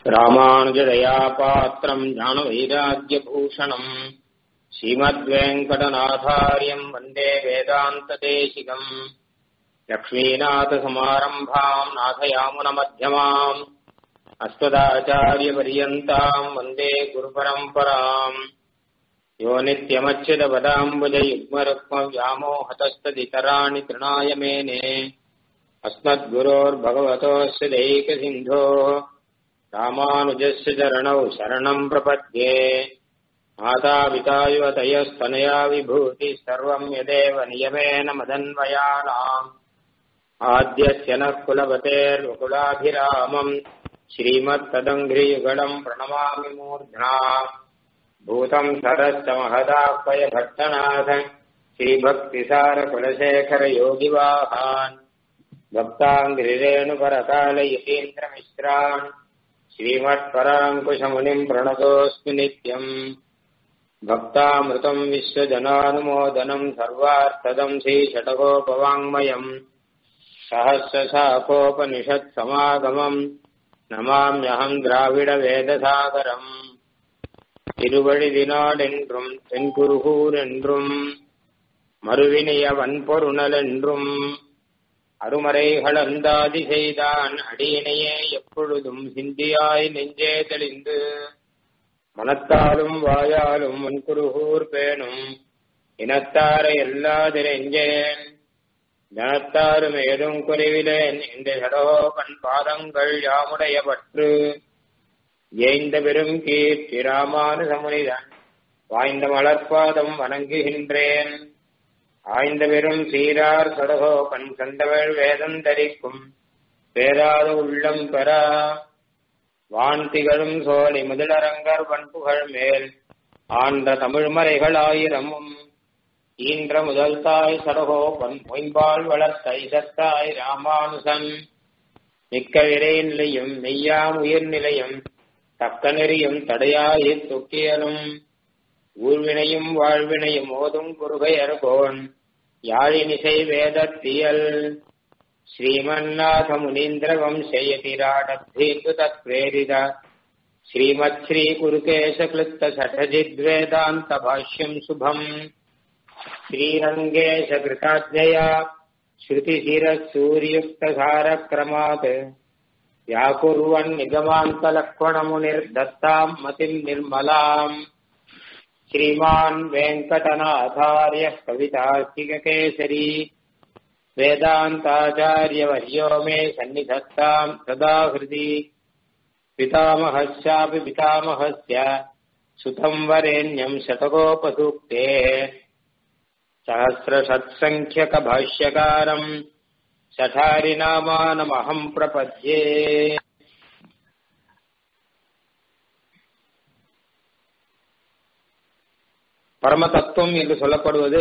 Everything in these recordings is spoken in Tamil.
ராமானுஜதயா பாத்திரம் ஞானவைராக்கியபூஷணம் ஸ்ரீமத்வேங்கடநாதாரியம் வந்தே வேதாந்ததேசிகம் லக்ஷ்மீநாதசமாரம்பாம் நாதயாமுனமध्यமாம் அஸ்மதாச்சாரியபரியந்தாம் வந்தே குருபரம்பராம் யோ நித்யமच्युतपदाम्बुजयुग्मरुक्मव्यामोहतस्तदितराणि तृणाय मेने अस्मद्गुरोर्भगवतोऽस्य दैकसिन्धोः रामानुजस्य चरणौ शरणम् प्रपद्ये मातापितायुवतयस्तनया विभूति सर्वम् यदेव नियमेन मदन्वयानाम् आद्यस्य नः कुलपतेर्वकुलाभिरामम् श्रीमत्तदङ्घ्रियुगलम् प्रणमामि मूर्ध्ना भूतम् सरश्च महदाह्वय भट्टनाथ श्रीभक्तिसारकुलशेखरयोगिवाहान् भक्ताङ्घ्रिरेणुपरकालयतीन्द्रमिश्रान् श्रीमत्पराङ्कुशमुनिम् प्रणतोऽस्मि नित्यम् भक्तामृतम् विश्वजनानुमोदनम् सर्वार्थदम् श्रीषटकोपवाङ्मयम् सहस्रशाखोपनिषत्समागमम् நமாம்யகம் திராவிட வேதசாகரம் திருவழிதினாடென்றும் தென்குருகூர் என்றும் மறுவினைய வன்பொருணல் என்றும் அருமறைகள் அந்தாதி செய்தான் அடியினையே எப்பொழுதும் சிந்தியாய் நெஞ்சே தெளிந்து மனத்தாலும் வாயாலும் வன்குருகூர் பேணும் இனத்தாரை எல்லாதிரெஞ்சேன் ஜனத்தாரும் ஏதும் குறைவிலேன் இந்த சடோபன் பாதங்கள் யாமுடைய பற்று ஏய்ந்த பெரும் கீர்த்தி ராமானுசமுனிதன் வாய்ந்த மலர்பாதம் வணங்குகின்றேன் ஆய்ந்த பெரும் சீரார் சடகோபன் சந்தவள் வேதம் தரிக்கும் பேராத உள்ளம் பெறா வான் திகழும் சோழி முதலரங்கர் பண்புகள் மேல் ஆண்ட தமிழ்மறைகள் ஆயிரமும் ஈன்ற முதல் தாய் சடகோபன் மொயம்பால் வளர்த்த இதத்தாய் ராமானுசன் மிக்க விரை நிலையும் மெய்யாம் உயிர் நிலையும் தக்க நெறியும் தடையாய் தொக்கியலும் ஊழ்வினையும் வாழ்வினையும் ஓதும் குருகையர்கோன் யாழினிசை வேதத்தியல் ஸ்ரீமன்னாத முனீந்திர வம்சயதிராடத்தீர்த்து தத் பிரேரித ஸ்ரீமத் ஸ்ரீ குருகேச கிளுத்த சடஜித்வேதாந்த பாஷ்யம் சுபம் श्रीरङ्गेशकृताज्ञया श्रुतिशिरसूर्युक्तसारक्रमात् व्याकुर्वन्निगमान्तलक्ष्मणमुनिर्दत्ताम् मतिम् निर्मलाम् श्रीमान् वेङ्कटनाथार्यः कवितार्किककेसरी वेदान्ताचार्यवर्यो मे सन्निधत्ताम् सदा हृदि पितामहस्यापि पितामहस्य सुतम् वरेण्यम् शतकोपसूक्ते सहस्रषत्सङ्ख्यकभाष्यकारम् सठारिनामानमहम् प्रपद्ये பரமதத்துவம் என்று சொல்லப்படுவது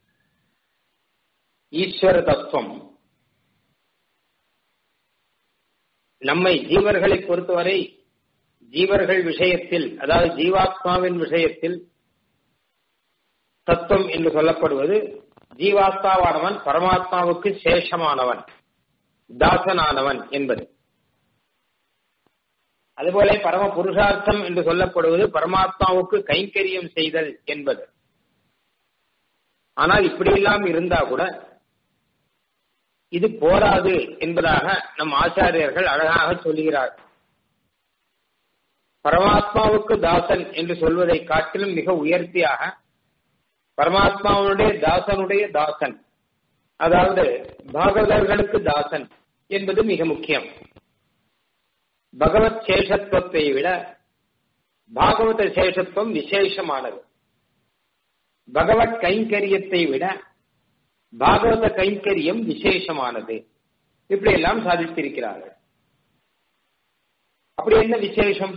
ஈஸ்வர தத்துவம் நம்மை ஜீவர்களை பொறுத்தவரை ஜீவர்கள் விஷயத்தில் அதாவது ஜீவாத்மாவின் விஷயத்தில் தத்துவம் என்று சொல்லப்படுவது ஜீவாத்மாவானவன் பரமாத்மாவுக்கு சேஷமானவன் தாசனானவன் என்பது அதுபோல பரம புருஷார்த்தம் என்று சொல்லப்படுவது பரமாத்மாவுக்கு கைங்கரியம் செய்தல் என்பது ஆனால் இப்படியெல்லாம் இருந்தா கூட இது போராது என்பதாக நம் ஆச்சாரியர்கள் அழகாக சொல்லுகிறார்கள் பரமாத்மாவுக்கு தாசன் என்று சொல்வதை காட்டிலும் மிக உயர்த்தியாக பரமாத்மாவுடைய தாசனுடைய தாசன் அதாவது பாகவதர்களுக்கு தாசன் என்பது மிக முக்கியம் பகவத் சேஷத்துவத்தை விட பாகவத சேஷத்துவம் விசேஷமானது பகவத் கைங்கரியத்தை விட பாகவத கைங்கரியம் விசேஷமானது இப்படி எல்லாம் சாதித்திருக்கிறார்கள் அப்படி என்ன விசேஷம்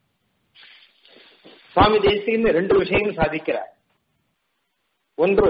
சுவாமி தேசிகன் ரெண்டு விஷயங்கள் சாதிக்கிறார் ஒன்று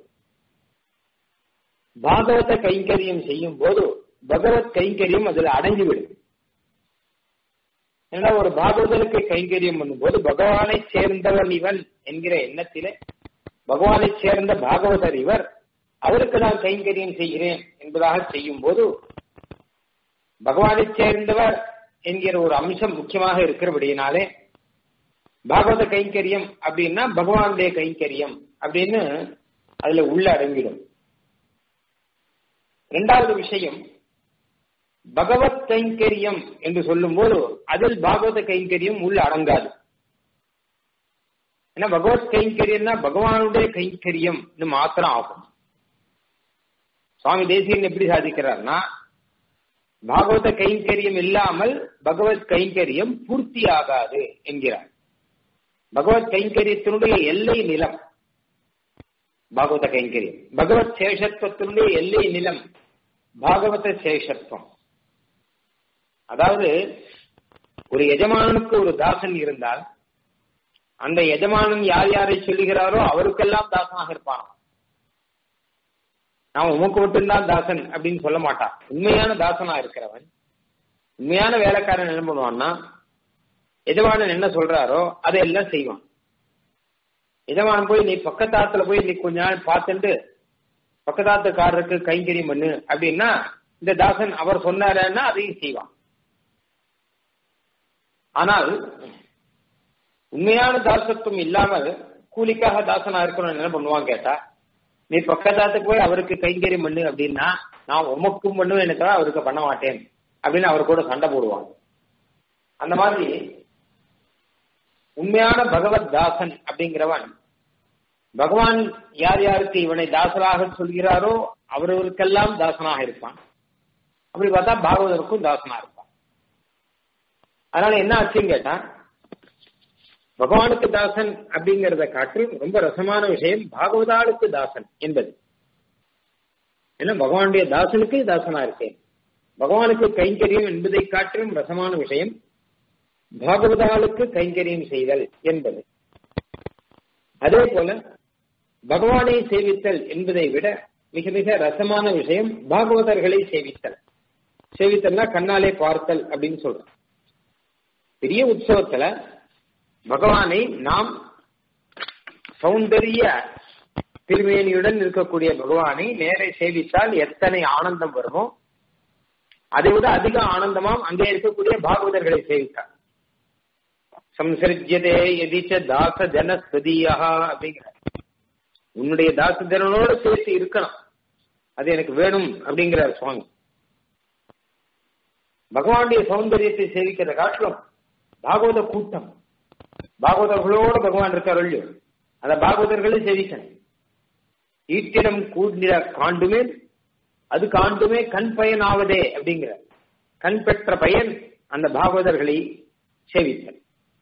பாகவத கைங்கரியம் செய்யும் போது பகவத் கைங்கரியம் அதுல அடங்கிவிடும் ஏன்னா ஒரு பாகவதனுக்கு கைங்கரியம் பண்ணும்போது பகவானை சேர்ந்தவன் இவன் என்கிற எண்ணத்திலே பகவானை சேர்ந்த பாகவதர் இவர் அவருக்கு நான் கைங்கரியம் செய்கிறேன் என்பதாக செய்யும் போது பகவானை சேர்ந்தவர் என்கிற ஒரு அம்சம் முக்கியமாக இருக்கிறபடியினாலே பாகவத கைங்கரியம் அப்படின்னா பகவானுடைய கைங்கரியம் அப்படின்னு அதுல உள்ள அடங்கிடும் இரண்டாவது விஷயம் பகவத் கைங்கரியம் என்று சொல்லும் போது அதில் பாகவத கைங்கரியம் உள்ள அடங்காது ஏன்னா பகவத் கைங்கரியம்னா பகவானுடைய கைங்கரியம் மாத்திரம் ஆகும் சுவாமி தேசியன் எப்படி சாதிக்கிறார்னா பாகவத கைங்கரியம் இல்லாமல் பகவத் கைங்கரியம் பூர்த்தி ஆகாது என்கிறார் பகவத் கைங்கரியத்தினுடைய எல்லை நிலம் பாகவத கைங்கரியம் பகவத் சேஷத்துவத்தினுடைய எல்லை நிலம் பாகவத சேஷத்துவம் அதாவது ஒரு எஜமானனுக்கு ஒரு தாசன் இருந்தால் அந்த எஜமானன் யார் யாரை சொல்லுகிறாரோ அவருக்கெல்லாம் தாசனாக இருப்பான் நான் உமக்கு மட்டும்தான் தாசன் அப்படின்னு சொல்ல மாட்டான் உண்மையான தாசனா இருக்கிறவன் உண்மையான வேலைக்காரன் என்ன பண்ணுவான்னா எஜமானன் என்ன சொல்றாரோ அதையெல்லாம் செய்வான் எஜமானன் போய் நீ பக்கத்தாத்துல போய் நீ கொஞ்ச நாள் பார்த்துட்டு பக்கத்தாத்துக்காரருக்கு கைங்கரியம் பண்ணு அப்படின்னா இந்த தாசன் அவர் சொன்னாருன்னா அதையும் செய்வான் ஆனால் உண்மையான தாசத்துவம் இல்லாமல் கூலிக்காக தாசனா இருக்கணும் என்ன பண்ணுவான் கேட்டா நீ பக்கத்தாத்துக்கு போய் அவருக்கு கைங்கரியம் பண்ணு அப்படின்னா நான் உமக்கும் பண்ணுவேன் எனக்கு அவருக்கு பண்ண மாட்டேன் அப்படின்னு அவர் கூட சண்டை போடுவான் அந்த மாதிரி உண்மையான பகவத் தாசன் அப்படிங்கிறவன் பகவான் யார் யாருக்கு இவனை தாசராக சொல்கிறாரோ அவர்களுக்கெல்லாம் தாசனாக இருப்பான் அப்படி பார்த்தா பாகவதருக்கும் தாசனா இருப்பான் அதனால என்ன ஆச்சுன்னு கேட்டா பகவானுக்கு தாசன் அப்படிங்கறத காட்டில் ரொம்ப ரசமான விஷயம் பாகவதாளுக்கு தாசன் என்பது ஏன்னா பகவானுடைய தாசனுக்கு தாசனா இருக்கேன் பகவானுக்கு கைங்கரியம் என்பதை காட்டிலும் ரசமான விஷயம் பாகவதாளுக்கு கைங்கரியம் செய்தல் என்பது அதே போல பகவானை சேவித்தல் என்பதை விட மிக மிக ரசமான விஷயம் பாகவதர்களை சேவித்தல் சேவித்தல்னா கண்ணாலே பார்த்தல் அப்படின்னு சொல்றோம் பெரிய உற்சவத்துல பகவானை நாம் சௌந்தரிய திருமேனியுடன் இருக்கக்கூடிய பகவானை நேரே சேவித்தால் எத்தனை ஆனந்தம் வருமோ அதை விட அதிக ஆனந்தமாம் அங்கே இருக்கக்கூடிய பாகவதர்களை சேவித்தார் சம்சரிஜதே எதிச்ச தாச ஜன ஸ்வதியா அப்படிங்கிற உன்னுடைய தாச ஜனனோட சேர்த்து இருக்கணும் அது எனக்கு வேணும் அப்படிங்கிறார் சுவாமி பகவானுடைய சௌந்தரியத்தை சேவிக்கிறத காட்டிலும் பாகவத கூட்டம் பாகவதர்களோட பகவான் இருக்கார் இல்லையோ அந்த பாகவதர்களை சேவிக்கணும் ஈட்டிடம் கூடின காண்டுமே அது காண்டுமே கண் பயன் ஆவதே அப்படிங்கிற கண் பெற்ற பயன் அந்த பாகவதர்களை சேவித்தல்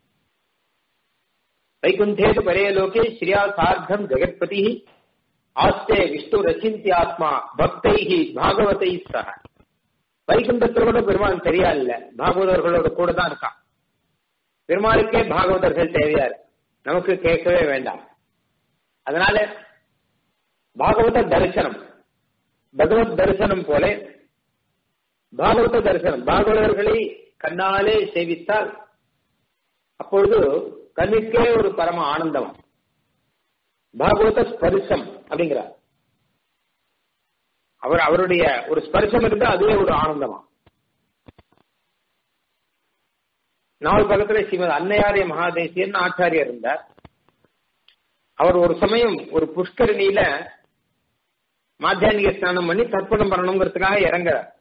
வைகுண்டேது பரே லோகே ஸ்ரீயா சார்த்தம் ஜெகத்பதி ஆஸ்தே விஷ்ணு ரச்சிந்தியாத்மா பக்தைஹி பாகவதை சக வைகுண்டத்தில் கூட பெருமான் சரியா இல்ல பாகவதர்களோட கூட தான் இருக்கான் பெருமாளுக்கே பாகவதர்கள் தேவையா இருக்கு நமக்கு கேட்கவே வேண்டாம் அதனால பாகவத தரிசனம் பகவத் தரிசனம் போல பாகவத தரிசனம் பாகவதர்களை கண்ணாலே சேவித்தால் அப்பொழுது கண்ணுக்கே ஒரு பரம ஆனந்தம் பாகவத ஸ்பரிசம் அப்படிங்கிறார் அவர் அவருடைய ஒரு ஸ்பர்சம் இருந்தா அதுவே ஒரு ஆனந்தமா நாலு பக்கத்துல ஸ்ரீமத் அன்னையாரிய மகாதேசியன் ஆச்சாரியர் இருந்தார் அவர் ஒரு சமயம் ஒரு புஷ்கரணியில மாத்தியானிக ஸ்நானம் பண்ணி தர்ப்பணம் பண்ணணுங்கிறதுக்காக இறங்குறார்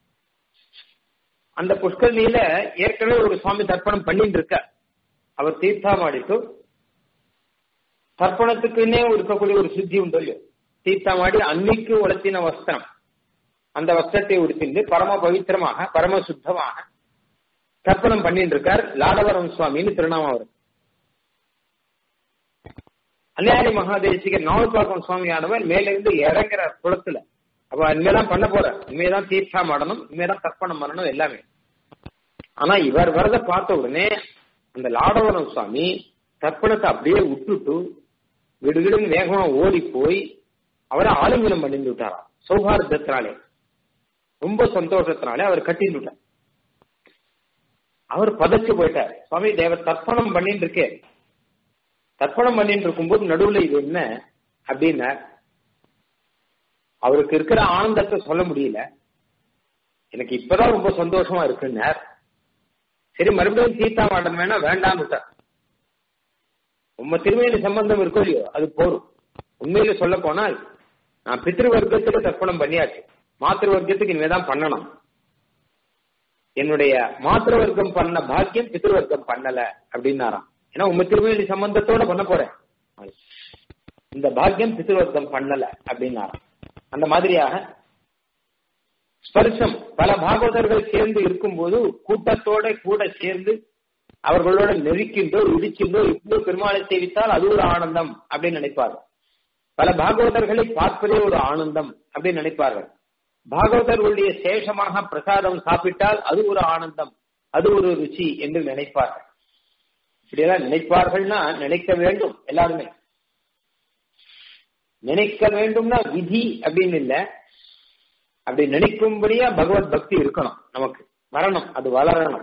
அந்த புஷ்கரணியில ஏற்கனவே ஒரு சுவாமி தர்ப்பணம் பண்ணிட்டு இருக்க அவர் தீர்த்தாமாடிட்டு தர்ப்பணத்துக்குன்னே இருக்கக்கூடிய ஒரு சுத்தி உண்டு இல்லையோ தீர்த்தாமாடி அன்னைக்கு உலத்தின வஸ்திரம் அந்த வஸ்திரத்தை உடுத்திண்டு பரம பவித்திரமாக பரம சுத்தமாக தர்ப்பணம் பண்ணிட்டு இருக்கார் லாடவரம் சுவாமின்னு திருநாமம் அவர் அன்னையாரி மகாதேசிகர் நாவல்பாக்கம் சுவாமியானவர் மேல இருந்து இறங்குற குளத்துல அப்ப இனிமேதான் பண்ண போற இனிமேதான் தீர்த்தா மாடணும் இனிமேதான் தர்ப்பணம் பண்ணணும் எல்லாமே ஆனா இவர் வரத பார்த்த உடனே அந்த லாடவரம் சுவாமி தர்ப்பணத்தை அப்படியே விட்டுட்டு விடுகிடும் வேகமா ஓடி போய் அவரை ஆலிங்கனம் பண்ணிட்டு விட்டாராம் சௌஹார்தத்தினாலே ரொம்ப சந்தோஷத்தினாலே அவர் கட்டிட்டு விட்டார் அவர் பதச்சு போயிட்டார் சுவாமி தேவ தர்ப்பணம் பண்ணிட்டு இருக்கே தர்ப்பணம் பண்ணிட்டு இருக்கும்போது நடுவுல இது என்ன அப்படின்னா அவருக்கு இருக்கிற ஆனந்தத்தை சொல்ல முடியல எனக்கு இப்பதான் ரொம்ப சந்தோஷமா இருக்குன்னார் சரி மறுபடியும் தீர்த்தாமாட்டம் வேணா வேண்டாம் விட்டார் உம்ம திருமையில சம்பந்தம் இருக்கோ இல்லையோ அது போரும் உண்மையில சொல்ல போனால் நான் பித்ரு வர்க்கத்துக்கு தர்ப்பணம் பண்ணியாச்சு மாத்திரு வர்க்கத்துக்கு இனிமேதான் பண்ணணும் என்னுடைய மாத்திரு வர்க்கம் பண்ண பாக்கியம் பித்ரு வர்க்கம் பண்ணல அப்படின்னாராம் ஏன்னா உங்க திருமையில சம்பந்தத்தோட பண்ண போறேன் இந்த பாக்கியம் பித்ருவர்க்கம் பண்ணல அப்படின்னாராம் அந்த மாதிரியாக ஸ்பர்சம் பல பாகவதர்கள் சேர்ந்து இருக்கும்போது கூட்டத்தோட கூட சேர்ந்து அவர்களோட நெருக்கின்றோ இடிக்கின்றோ இவ்வளவு பெருமாளை சேவித்தால் அது ஒரு ஆனந்தம் அப்படின்னு நினைப்பார்கள் பல பாகவதர்களை பார்ப்பதே ஒரு ஆனந்தம் அப்படின்னு நினைப்பார்கள் பாகவதர்களுடைய சேஷமாக பிரசாதம் சாப்பிட்டால் அது ஒரு ஆனந்தம் அது ஒரு ருச்சி என்று நினைப்பார்கள் இப்படியெல்லாம் நினைப்பார்கள்னா நினைக்க வேண்டும் எல்லாருமே நினைக்க வேண்டும்னா விதி அப்படின்னு இல்ல அப்படி நினைக்கும்படியா பகவத் பக்தி இருக்கணும் நமக்கு வரணும் அது வளரணும்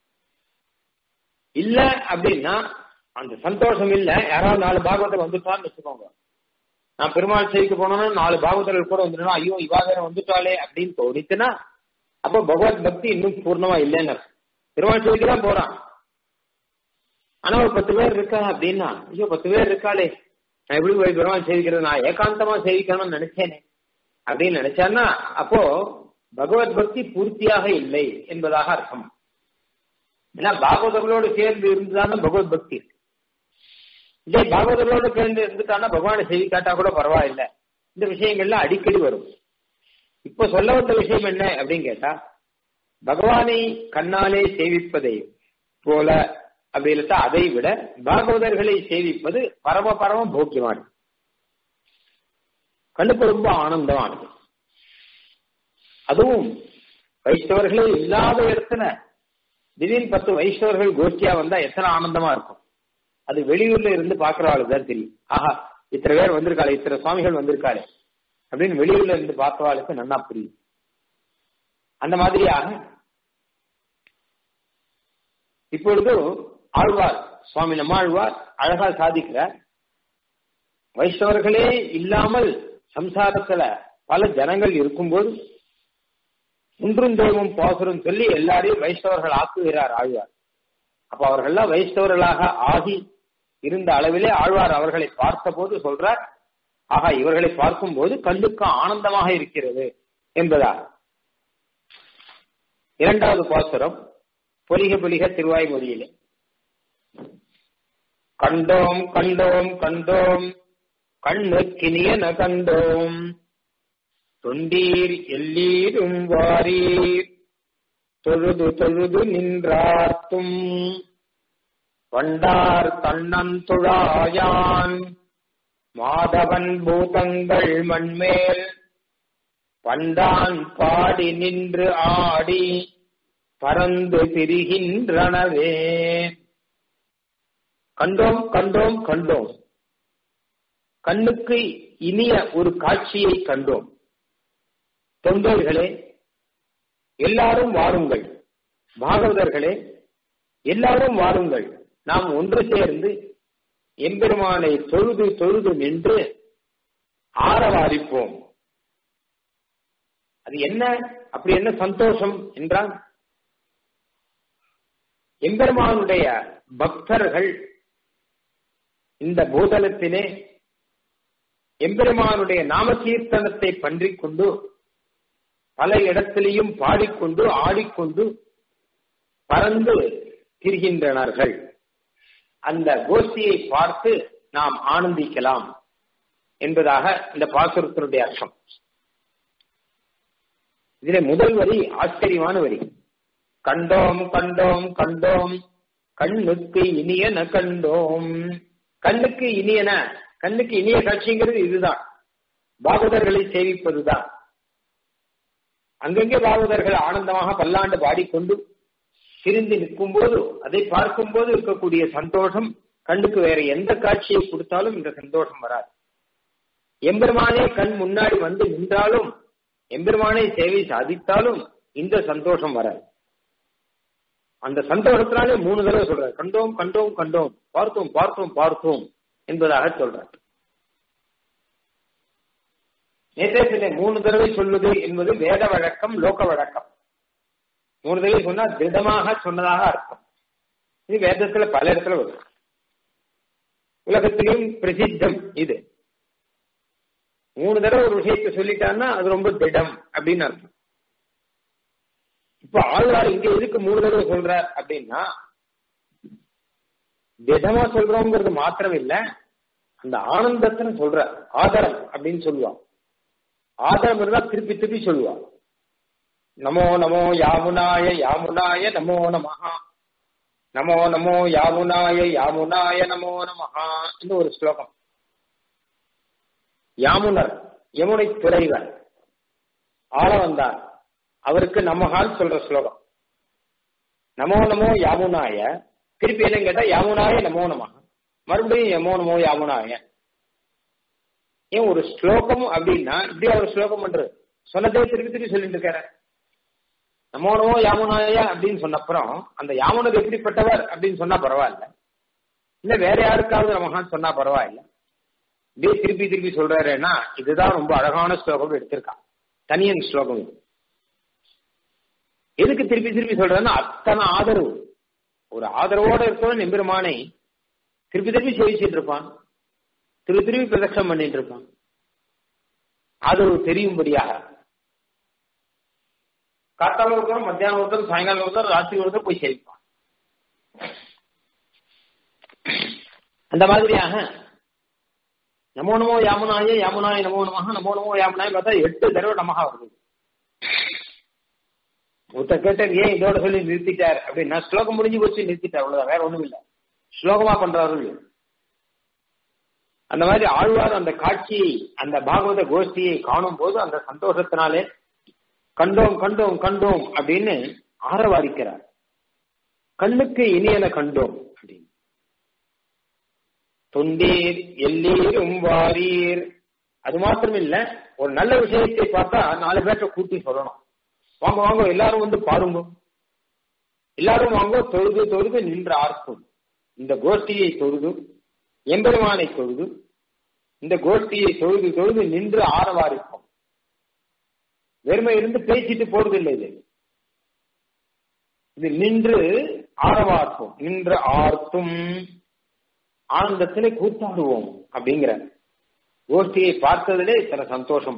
இல்ல அப்படின்னா அந்த சந்தோஷம் இல்ல யாராவது நாலு பாகவதர் வந்துட்டான்னு வச்சுக்கோங்க நான் பெருமாள் செய்திக்கு போனோம்னா நாலு பாகவதர்கள் கூட வந்துட்டா ஐயோ இவா வேற வந்துட்டாளே அப்படின்னு தோணிச்சுன்னா அப்போ பகவத் பக்தி இன்னும் பூர்ணமா இல்லைன்னு பெருமாள் செய்திக்கு தான் போறான் ஆனா ஒரு பத்து பேர் இருக்கா அப்படின்னா ஐயோ பத்து பேர் இருக்காளே நான் எப்படி போய் பெருமாள் சேவிக்கிறது நான் ஏகாந்தமா சேவிக்கணும்னு நினைச்சேனே அப்படின்னு நினைச்சான்னா அப்போ பகவத் பக்தி பூர்த்தியாக இல்லை என்பதாக அர்த்தம் ஏன்னா பாகவதர்களோடு சேர்ந்து இருந்துதானே பகவத் பக்தி இதே பாகவதர்களோடு சேர்ந்து இருந்துட்டானா பகவானை சேவிக்காட்டா கூட பரவாயில்ல இந்த விஷயங்கள்லாம் அடிக்கடி வரும் இப்ப சொல்ல வந்த விஷயம் என்ன அப்படின்னு கேட்டா பகவானை கண்ணாலே சேவிப்பதை போல அப்படி இல்லட்டா அதை விட பாகவதர்களை சேவிப்பது பரம பரம போக்கியமானது கண்ணுக்கு ரொம்ப ஆனந்தமானது அதுவும் வைஷ்ணவர்களே இல்லாத இடத்துல திடீர்னு பத்து வைஷ்ணவர்கள் கோஷ்டியா வந்தா எத்தனை ஆனந்தமா இருக்கும் அது வெளியூர்ல இருந்து பாக்குறவாளுக்கு தான் தெரியும் ஆஹா இத்தனை பேர் வந்திருக்காளே இத்தனை சுவாமிகள் வந்திருக்காளே அப்படின்னு வெளியூர்ல இருந்து பார்த்தவாளுக்கு நன்னா புரியும் அந்த மாதிரியாக இப்பொழுது ஆழ்வார் சுவாமி நம்மாழ்வார் அழகா சாதிக்கிறார் வைஷ்ணவர்களே இல்லாமல் சம்சாரத்துல பல ஜனங்கள் இருக்கும்போது ஒன்றும் தெய்வம் பாசுரம் சொல்லி எல்லாரையும் வைஷ்ணவர்கள் ஆக்குகிறார் ஆழ்வார் அப்ப அவர்கள்லாம் வைஷ்ணவர்களாக ஆகி இருந்த அளவிலே ஆழ்வார் அவர்களை பார்த்த போது சொல்றார் ஆகா இவர்களை பார்க்கும் போது கண்ணுக்கு ஆனந்தமாக இருக்கிறது என்பதா இரண்டாவது பாசுரம் பொலிக பொலிக திருவாய்மொழியிலே கண்டோம் கண்டோம் கண்டோம் கண்ணுக்கினியன கண்டோம் தொண்டீர் எல்லீரும் வாரீர் தொழுது தொழுது நின்றார்த்தும் வண்டார் கண்ணன் துழாயான் மாதவன் பூதங்கள் மண்மேல் பண்டான் பாடி நின்று ஆடி பறந்து திரிகின்றனவே கண்டோம் கண்டோம் கண்டோம் கண்ணுக்கு இனிய ஒரு காட்சியை கண்டோம் தொண்டர்களே எல்லாரும் வாருங்கள் பாகவதர்களே எல்லாரும் வாருங்கள் நாம் ஒன்று சேர்ந்து எம்பெருமானை தொழுது தொழுது நின்று ஆரவாரிப்போம் அது என்ன அப்படி என்ன சந்தோஷம் என்றால் எம்பெருமானுடைய பக்தர்கள் இந்த பூதலத்திலே எம்பெருமானுடைய நாம கீர்த்தனத்தை பன்றிக் கொண்டு பல இடத்திலையும் பாடிக்கொண்டு ஆடிக்கொண்டு பறந்து திரிகின்றனர்கள் அந்த கோஷ்டியை பார்த்து நாம் ஆனந்திக்கலாம் என்பதாக இந்த பாசுரத்தினுடைய அர்த்தம் இதிலே முதல் வரி ஆச்சரியமான வரி கண்டோம் கண்டோம் கண்டோம் கண்ணுக்கு இனியன கண்டோம் கண்ணுக்கு இனியன கண்ணுக்கு இனிய காட்சிங்கிறது இதுதான் பாகவதர்களை சேவிப்பதுதான் அங்கங்கே பாகவதர்கள் ஆனந்தமாக பல்லாண்டு பாடிக்கொண்டு திரிந்து நிற்கும் போது அதை பார்க்கும் போது இருக்கக்கூடிய சந்தோஷம் கண்ணுக்கு வேற எந்த காட்சியை கொடுத்தாலும் இந்த சந்தோஷம் வராது எம்பெருமானே கண் முன்னாடி வந்து நின்றாலும் எம்பெருமானை சேவை சாதித்தாலும் இந்த சந்தோஷம் வராது அந்த சந்தோஷத்தினாலே மூணு தடவை சொல்றார் கண்டோம் கண்டோம் கண்டோம் பார்த்தோம் பார்த்தோம் பார்த்தோம் என்பதாக சொல்றார் நேற்றத்திலே மூணு தடவை சொல்லுது என்பது வேத வழக்கம் லோக வழக்கம் மூணு தடவை சொன்னா திருடமாக சொன்னதாக அர்த்தம் இது வேதத்துல பல இடத்துல வரும் உலகத்திலும் பிரசித்தம் இது மூணு தடவை ஒரு விஷயத்தை சொல்லிட்டான்னா அது ரொம்ப திடம் அப்படின்னு அர்த்தம் இப்ப ஆழ்வார் இங்க எதுக்கு மூணு தடவை சொல்ற அப்படின்னா திடமா சொல்றோங்கிறது மாத்திரம் இல்ல அந்த ஆனந்தத்தை சொல்ற ஆதரம் அப்படின்னு சொல்லுவான் ஆதரம் இருந்தா திருப்பி திருப்பி சொல்லுவான் நமோ நமோ யாமுனாய யாமுனாய நமோ நமஹா நமோ நமோ யாமுனாய யாமுனாய நமோ நமஹா இந்த ஒரு ஸ்லோகம் யாமுனர் யமுனை துறைவர் ஆள வந்தார் அவருக்கு நமஹால் சொல்ற ஸ்லோகம் நமோ நமோ யாமுனாய திருப்பி என்ன கேட்டா யாமுனாய நமோ நமஹா மறுபடியும் யமோ நமோ யாமுனாய ஏன் ஒரு ஸ்லோகம் அப்படின்னா இப்படி ஒரு ஸ்லோகம் பண்றது சொன்னதே திருப்பி திருப்பி சொல்லிட்டு இருக்காரு நமோ நமோ யாமுனாய அப்படின்னு சொன்னப்புறம் அந்த யாமுனர் எப்படிப்பட்டவர் அப்படின்னு சொன்னா பரவாயில்ல இல்ல வேற யாருக்காவது நமகான்னு சொன்னா பரவாயில்ல இப்படியே திருப்பி திருப்பி சொல்றாருன்னா இதுதான் ரொம்ப அழகான ஸ்லோகம் எடுத்திருக்கான் தனியன் ஸ்லோகம் இது எதுக்கு திருப்பி திருப்பி சொல்றதுன்னா அத்தனை ஆதரவு ஒரு ஆதரவோட இருக்கவன் எம்பெருமானை திருப்பி திருப்பி சேவிச்சுட்டு இருப்பான் திருப்பி திருப்பி பிரதட்சம் பண்ணிட்டு இருப்பான் ஆதரவு தெரியும்படியாக காத்தால ஒருத்தரும் மத்தியானம் ஒருத்தரும் சாயங்காலம் ஒருத்தர் ராத்திரி ஒருத்தர் போய் சேவிப்பான் அந்த மாதிரியாக நமோ நமோ யாமுனாய யாமுனாய நமோ நமஹ நமோ நமோ யாமுனாய பார்த்தா எட்டு தடவை நமகா வருது ஒருத்தர் கேட்டார் ஏன் இதோட சொல்லி நிறுத்திட்டார் அப்படின்னா ஸ்லோகம் முடிஞ்சு போச்சு நிறுத்திட்டார் அவ்வளவுதான் வேற ஒண்ணும் இல்ல ஸ்லோகமா பண்றாரு அந்த மாதிரி ஆழ்வார் அந்த காட்சியை அந்த பாகவத கோஷ்டியை காணும் போது அந்த சந்தோஷத்தினாலே கண்டோம் கண்டோம் கண்டோம் அப்படின்னு ஆரவாரிக்கிறார் கண்ணுக்கு இனியன கண்டோம் அப்படின்னு தொண்டீர் எல்லீரும் வாரீர் அது மாத்திரம் இல்ல ஒரு நல்ல விஷயத்தை பார்த்தா நாலு பேர்த்த கூட்டி சொல்லணும் வாங்க வாங்க எல்லாரும் வந்து பாருங்க எல்லாரும் வாங்க தொழுது தொழுது நின்று ஆர்க்கும் இந்த கோஷ்டியை தொழுது எம்பெருமானை தொழுது இந்த கோஷ்டியை தொழுது தொழுது நின்று ஆரவாரிப்போம் வெறுமை இருந்து பேசிட்டு போறதில்லை இது இது நின்று ஆரவார்ப்போம் நின்று ஆர்த்தும் ஆனந்தத்திலே கூத்தாடுவோம் அப்படிங்கிற கோஷ்டியை பார்த்ததிலே இத்தனை சந்தோஷம்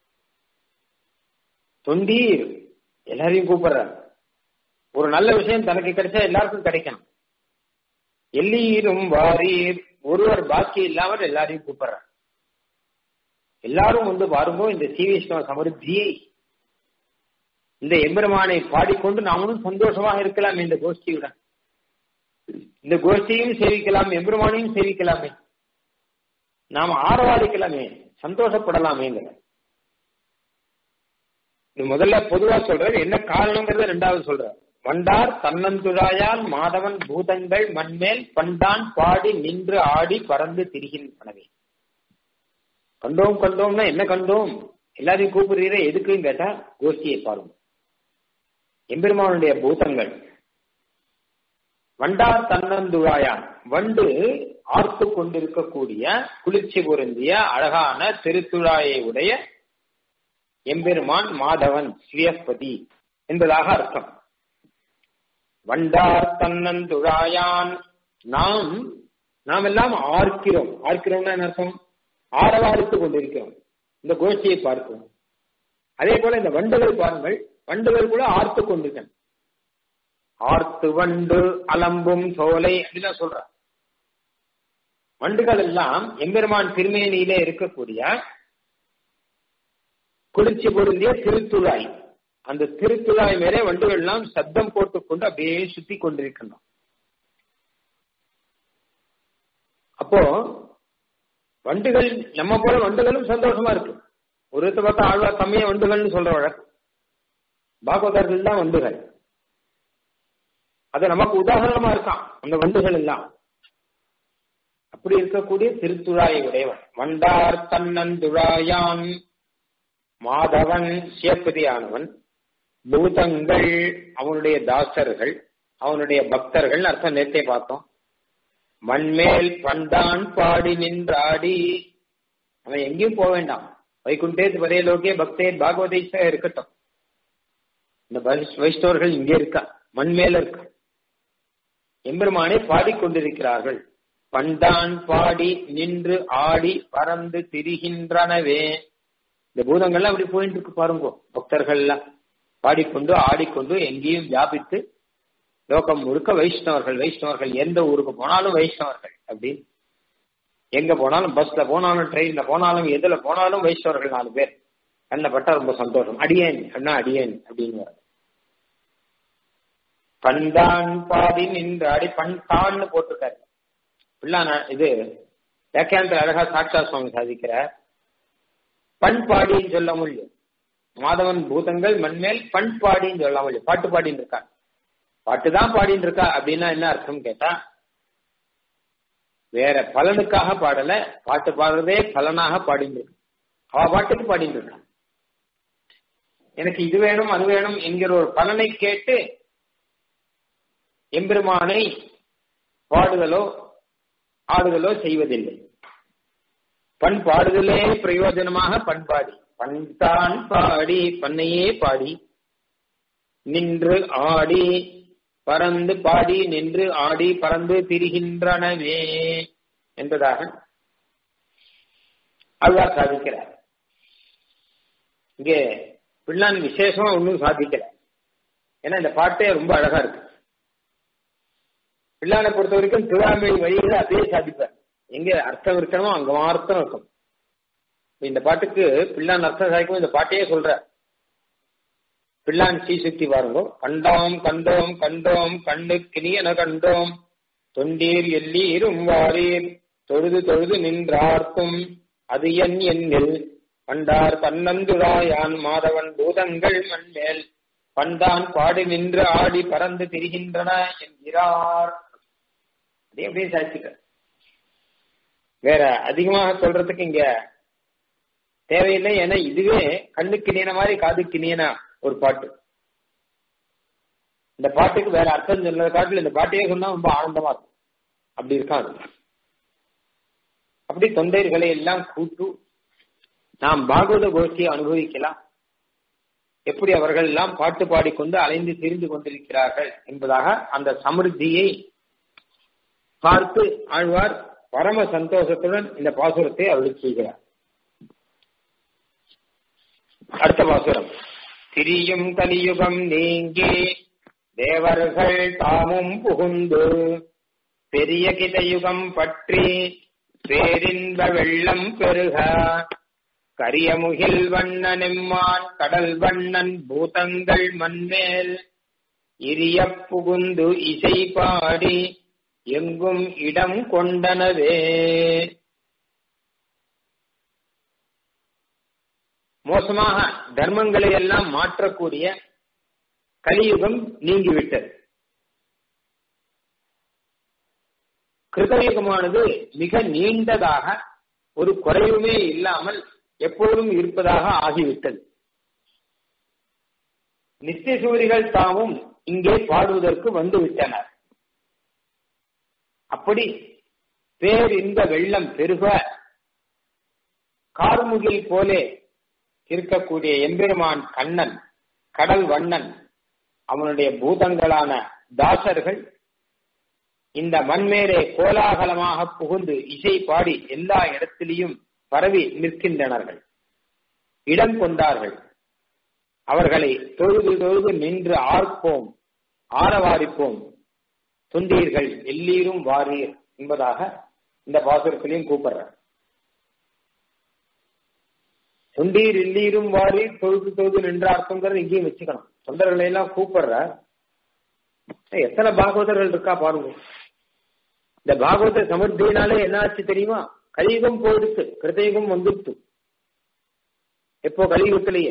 தொண்டீர் எல்லாரையும் கூப்பிடுற ஒரு நல்ல விஷயம் தனக்கு கிடைச்சா எல்லாருக்கும் கிடைக்கணும் எல்லீரும் வாரீர் ஒருவர் பாக்கி இல்லாமல் எல்லாரையும் கூப்பிடுற எல்லாரும் வந்து பாருங்க இந்த சீவிஷ்ணவ சமருத்தியை இந்த எம்பெருமானை பாடிக்கொண்டு நாமளும் சந்தோஷமாக இருக்கலாம் இந்த கோஷ்டியுடன் இந்த கோஷ்டியும் சேவிக்கலாம் எம்பெருமானையும் சேவிக்கலாமே நாம் ஆரவாதிக்கலாமே சந்தோஷப்படலாமேங்கிற இது முதல்ல பொதுவா சொல்றாரு என்ன காரணங்கிறத ரெண்டாவது சொல்ற வண்டார் தன்னந்துழாயால் மாதவன் பூதங்கள் மண்மேல் பண்டான் பாடி நின்று ஆடி பறந்து திரிகின்றனவே கண்டோம் கண்டோம்னா என்ன கண்டோம் எல்லாரையும் கூப்பிடுறீர எதுக்குன்னு கேட்டா கோஷ்டியை பாருங்க எம்பெருமானுடைய பூதங்கள் வண்டார் தன்னந்துழாயான் வண்டு ஆர்த்து கொண்டிருக்கக்கூடிய குளிர்ச்சி பொருந்திய அழகான திருத்துழாயை உடைய எம்பெருமான் மாதவன் ஸ்ரீயஸ்பதி என்பதாக அர்த்தம் வண்டார் தன்னந்துழாயான் நாம் நாம் எல்லாம் ஆர்க்கிறோம் ஆர்க்கிறோம்னா என்ன அர்த்தம் ஆரவாரித்துக் கொண்டிருக்கிறோம் இந்த கோஷ்டியை பார்க்கிறோம் அதே போல இந்த வண்டுகள் பாருங்கள் வண்டுகள் கூட ஆர்த்து கொண்டிருக்கேன் ஆர்த்து வண்டு அலம்பும் சோலை அப்படிலாம் சொல்ற வண்டுகள் எல்லாம் எம்பெருமான் திருமேனியிலே இருக்கக்கூடிய குளிர்ச்சி பொருந்திய திருத்துழாய் அந்த திருத்துழாய் மேலே வண்டுகள் எல்லாம் சத்தம் போட்டுக்கொண்டு அப்படியே சுத்தி கொண்டிருக்கின்றோம் அப்போ வண்டுகள் நம்ம போல வண்டுகளும் சந்தோஷமா இருக்கு ஒரு விதத்தை பார்த்தா ஆழ்வார் தம்மைய வண்டுகள்னு சொல்ற வழக்கம் பாகவதர்கள் தான் வண்டுகள் அது நமக்கு உதாரணமா இருக்கான் அந்த வண்டுகள் எல்லாம் அப்படி இருக்கக்கூடிய திருத்துழாயை உடையவன் வண்டார் தன்னந்துழாயான் மாதவன் சிவப்பதியானவன் பூதங்கள் அவனுடைய தாசர்கள் அவனுடைய பக்தர்கள் அர்த்தம் நேர்த்தே பார்த்தோம் மண்மேல் பண்டான் பாடி நின்றாடி அவன் எங்கேயும் போக வேண்டாம் வைகுண்டே பதே லோகே பக்தே பாகவதீஷ இருக்கட்டும் இந்த வைஷ்ணவர்கள் இங்கே இருக்கா மண் மேல இருக்கா எம்பெருமானை பாடிக்கொண்டிருக்கிறார்கள் பண்டான் பாடி நின்று ஆடி பறந்து திரிகின்றனவே இந்த பூதங்கள்லாம் அப்படி போயிட்டு இருக்கு பாருங்க பக்தர்கள்லாம் பாடிக்கொண்டு ஆடிக்கொண்டு எங்கேயும் வியாபித்து லோகம் முழுக்க வைஷ்ணவர்கள் வைஷ்ணவர்கள் எந்த ஊருக்கு போனாலும் வைஷ்ணவர்கள் அப்படின்னு எங்க போனாலும் பஸ்ல போனாலும் ட்ரெயின்ல போனாலும் எதுல போனாலும் வைஷ்ணவர்கள் நாலு பேர் கண்ணில் பட்டா ரொம்ப சந்தோஷம் அடியேன் அண்ணா அடியேன் அப்படின்னு பண்தான் பாடி நின்று அடி பண்தான்னு போட்டிருக்காரு பிள்ளான இது வியாக்கியானத்தில் அழகா சாட்சா சுவாமி சாதிக்கிறார் பண்பாடின்னு சொல்ல முடியும் மாதவன் பூதங்கள் மண்மேல் பண்பாடின்னு சொல்ல முடியும் பாட்டு பாடின்னு இருக்கா பாட்டு தான் பாடின்னு இருக்கா அப்படின்னா என்ன அர்த்தம் கேட்டா வேற பலனுக்காக பாடல பாட்டு பாடுறதே பலனாக பாடிட்டு இருக்கு அவ பாட்டுக்கு பாடிட்டு இருக்கான் எனக்கு இது வேணும் அது வேணும் என்கிற ஒரு பலனை கேட்டு எம்பெருமானை பாடுதலோ ஆடுதலோ செய்வதில்லை பண் பாடுதலே பிரயோஜனமாக பண்பாடி பண்தான் பாடி பண்ணையே பாடி நின்று ஆடி பறந்து பாடி நின்று ஆடி பறந்து திரிகின்றனவே என்பதாக அல்லாஹ் சாதிக்கிறார் இங்கே பிள்ளான் விசேஷமா ஒன்றும் சாதிக்கல ஏன்னா இந்த பாட்டே ரொம்ப அழகா இருக்கு பிள்ளானை பொறுத்த வரைக்கும் திருவாமொழி வழிகளை அப்படியே சாதிப்பார் எங்க அர்த்தம் இருக்கணுமோ அங்க அர்த்தம் இருக்கும் இந்த பாட்டுக்கு பிள்ளான் அர்த்தம் சாதிக்கும் இந்த பாட்டையே சொல்ற பிள்ளான் சீ சுத்தி பாருங்க கண்டோம் கண்டோம் கண்டோம் கண்ணு கிணியன கண்டோம் தொண்டீர் எல்லீரும் வாரீர் தொழுது தொழுது நின்றார்த்தும் அது என் எண்ணில் பண்டார் பன்னந்துராயான் மாதவன் பூதங்கள் மண்மேல் பண்டான் பாடி நின்று ஆடி பறந்து திரிகின்றன என்கிறார் அதே அப்படியே சாதிச்சுக்க வேற அதிகமாக சொல்றதுக்கு இங்க தேவையில்லை ஏன்னா இதுவே கண்ணுக்கு நீன மாதிரி காதுக்கு நீனா ஒரு பாட்டு இந்த பாட்டுக்கு வேற அர்த்தம் சொன்னத காட்டில் இந்த பாட்டையே சொன்னா ரொம்ப ஆனந்தமா இருக்கும் அப்படி இருக்காது அப்படி தொண்டைகளை எல்லாம் கூட்டு நாம் பாகவத கோஷ்டியை அனுபவிக்கலாம் எப்படி அவர்கள் எல்லாம் பாட்டு பாடிக்கொண்டு அலைந்து திரிந்து கொண்டிருக்கிறார்கள் என்பதாக அந்த சமிருத்தியை பார்த்து ஆழ்வார் பரம சந்தோஷத்துடன் இந்த பாசுரத்தை அருள் செய்கிறார் அடுத்த பாசுரம் திரியும் கலியுகம் நீங்கி தேவர்கள் தாமும் புகுந்து பெரிய கிதயுகம் பற்றி பேரின்ப வெள்ளம் பெருக கரியமுகில் வண்ணனெம்மான் கடல் வண்ணன் பூதங்கள் மண்மேல் இரிய புகுந்து இசை பாடி எங்கும் இடம் கொண்டனவே மோசமாக தர்மங்களை எல்லாம் மாற்றக்கூடிய கலியுகம் நீங்கிவிட்டது கிருதயுகமானது மிக நீண்டதாக ஒரு குறைவுமே இல்லாமல் எப்பொழுதும் இருப்பதாக ஆகிவிட்டது நித்திய சூரிகள் தாமும் இங்கே பாடுவதற்கு வந்து விட்டனர் அப்படி பேர் இந்த வெள்ளம் பெருக கார்முகில் போலே இருக்கக்கூடிய எம்பெருமான் கண்ணன் கடல் வண்ணன் அவனுடைய பூதங்களான தாசர்கள் இந்த மண்மேலே கோலாகலமாக புகுந்து இசை பாடி எல்லா இடத்திலையும் பரவி நிற்கின்றனர்கள் இடம் கொண்டார்கள் அவர்களை தொழுது தொழுது நின்று ஆர்ப்போம் ஆரவாரிப்போம் தொண்டீர்கள் எல்லீரும் வாரீர் என்பதாக இந்த பாசுரத்திலையும் கூப்பிடுறார் தொண்டீர் எல்லீரும் வாரீர் தொழுது தொழுது நின்று அர்த்தங்கிறது இங்கேயும் வச்சுக்கணும் தொண்டர்களை எல்லாம் கூப்பிடுற எத்தனை பாகவதர்கள் இருக்கா பாருங்க இந்த பாகவத சமர்த்தினாலே என்ன ஆச்சு தெரியுமா கலியுகம் போயிடுச்சு கிருதயுகம் வந்துடுச்சு எப்போ கலியுகத்திலேயே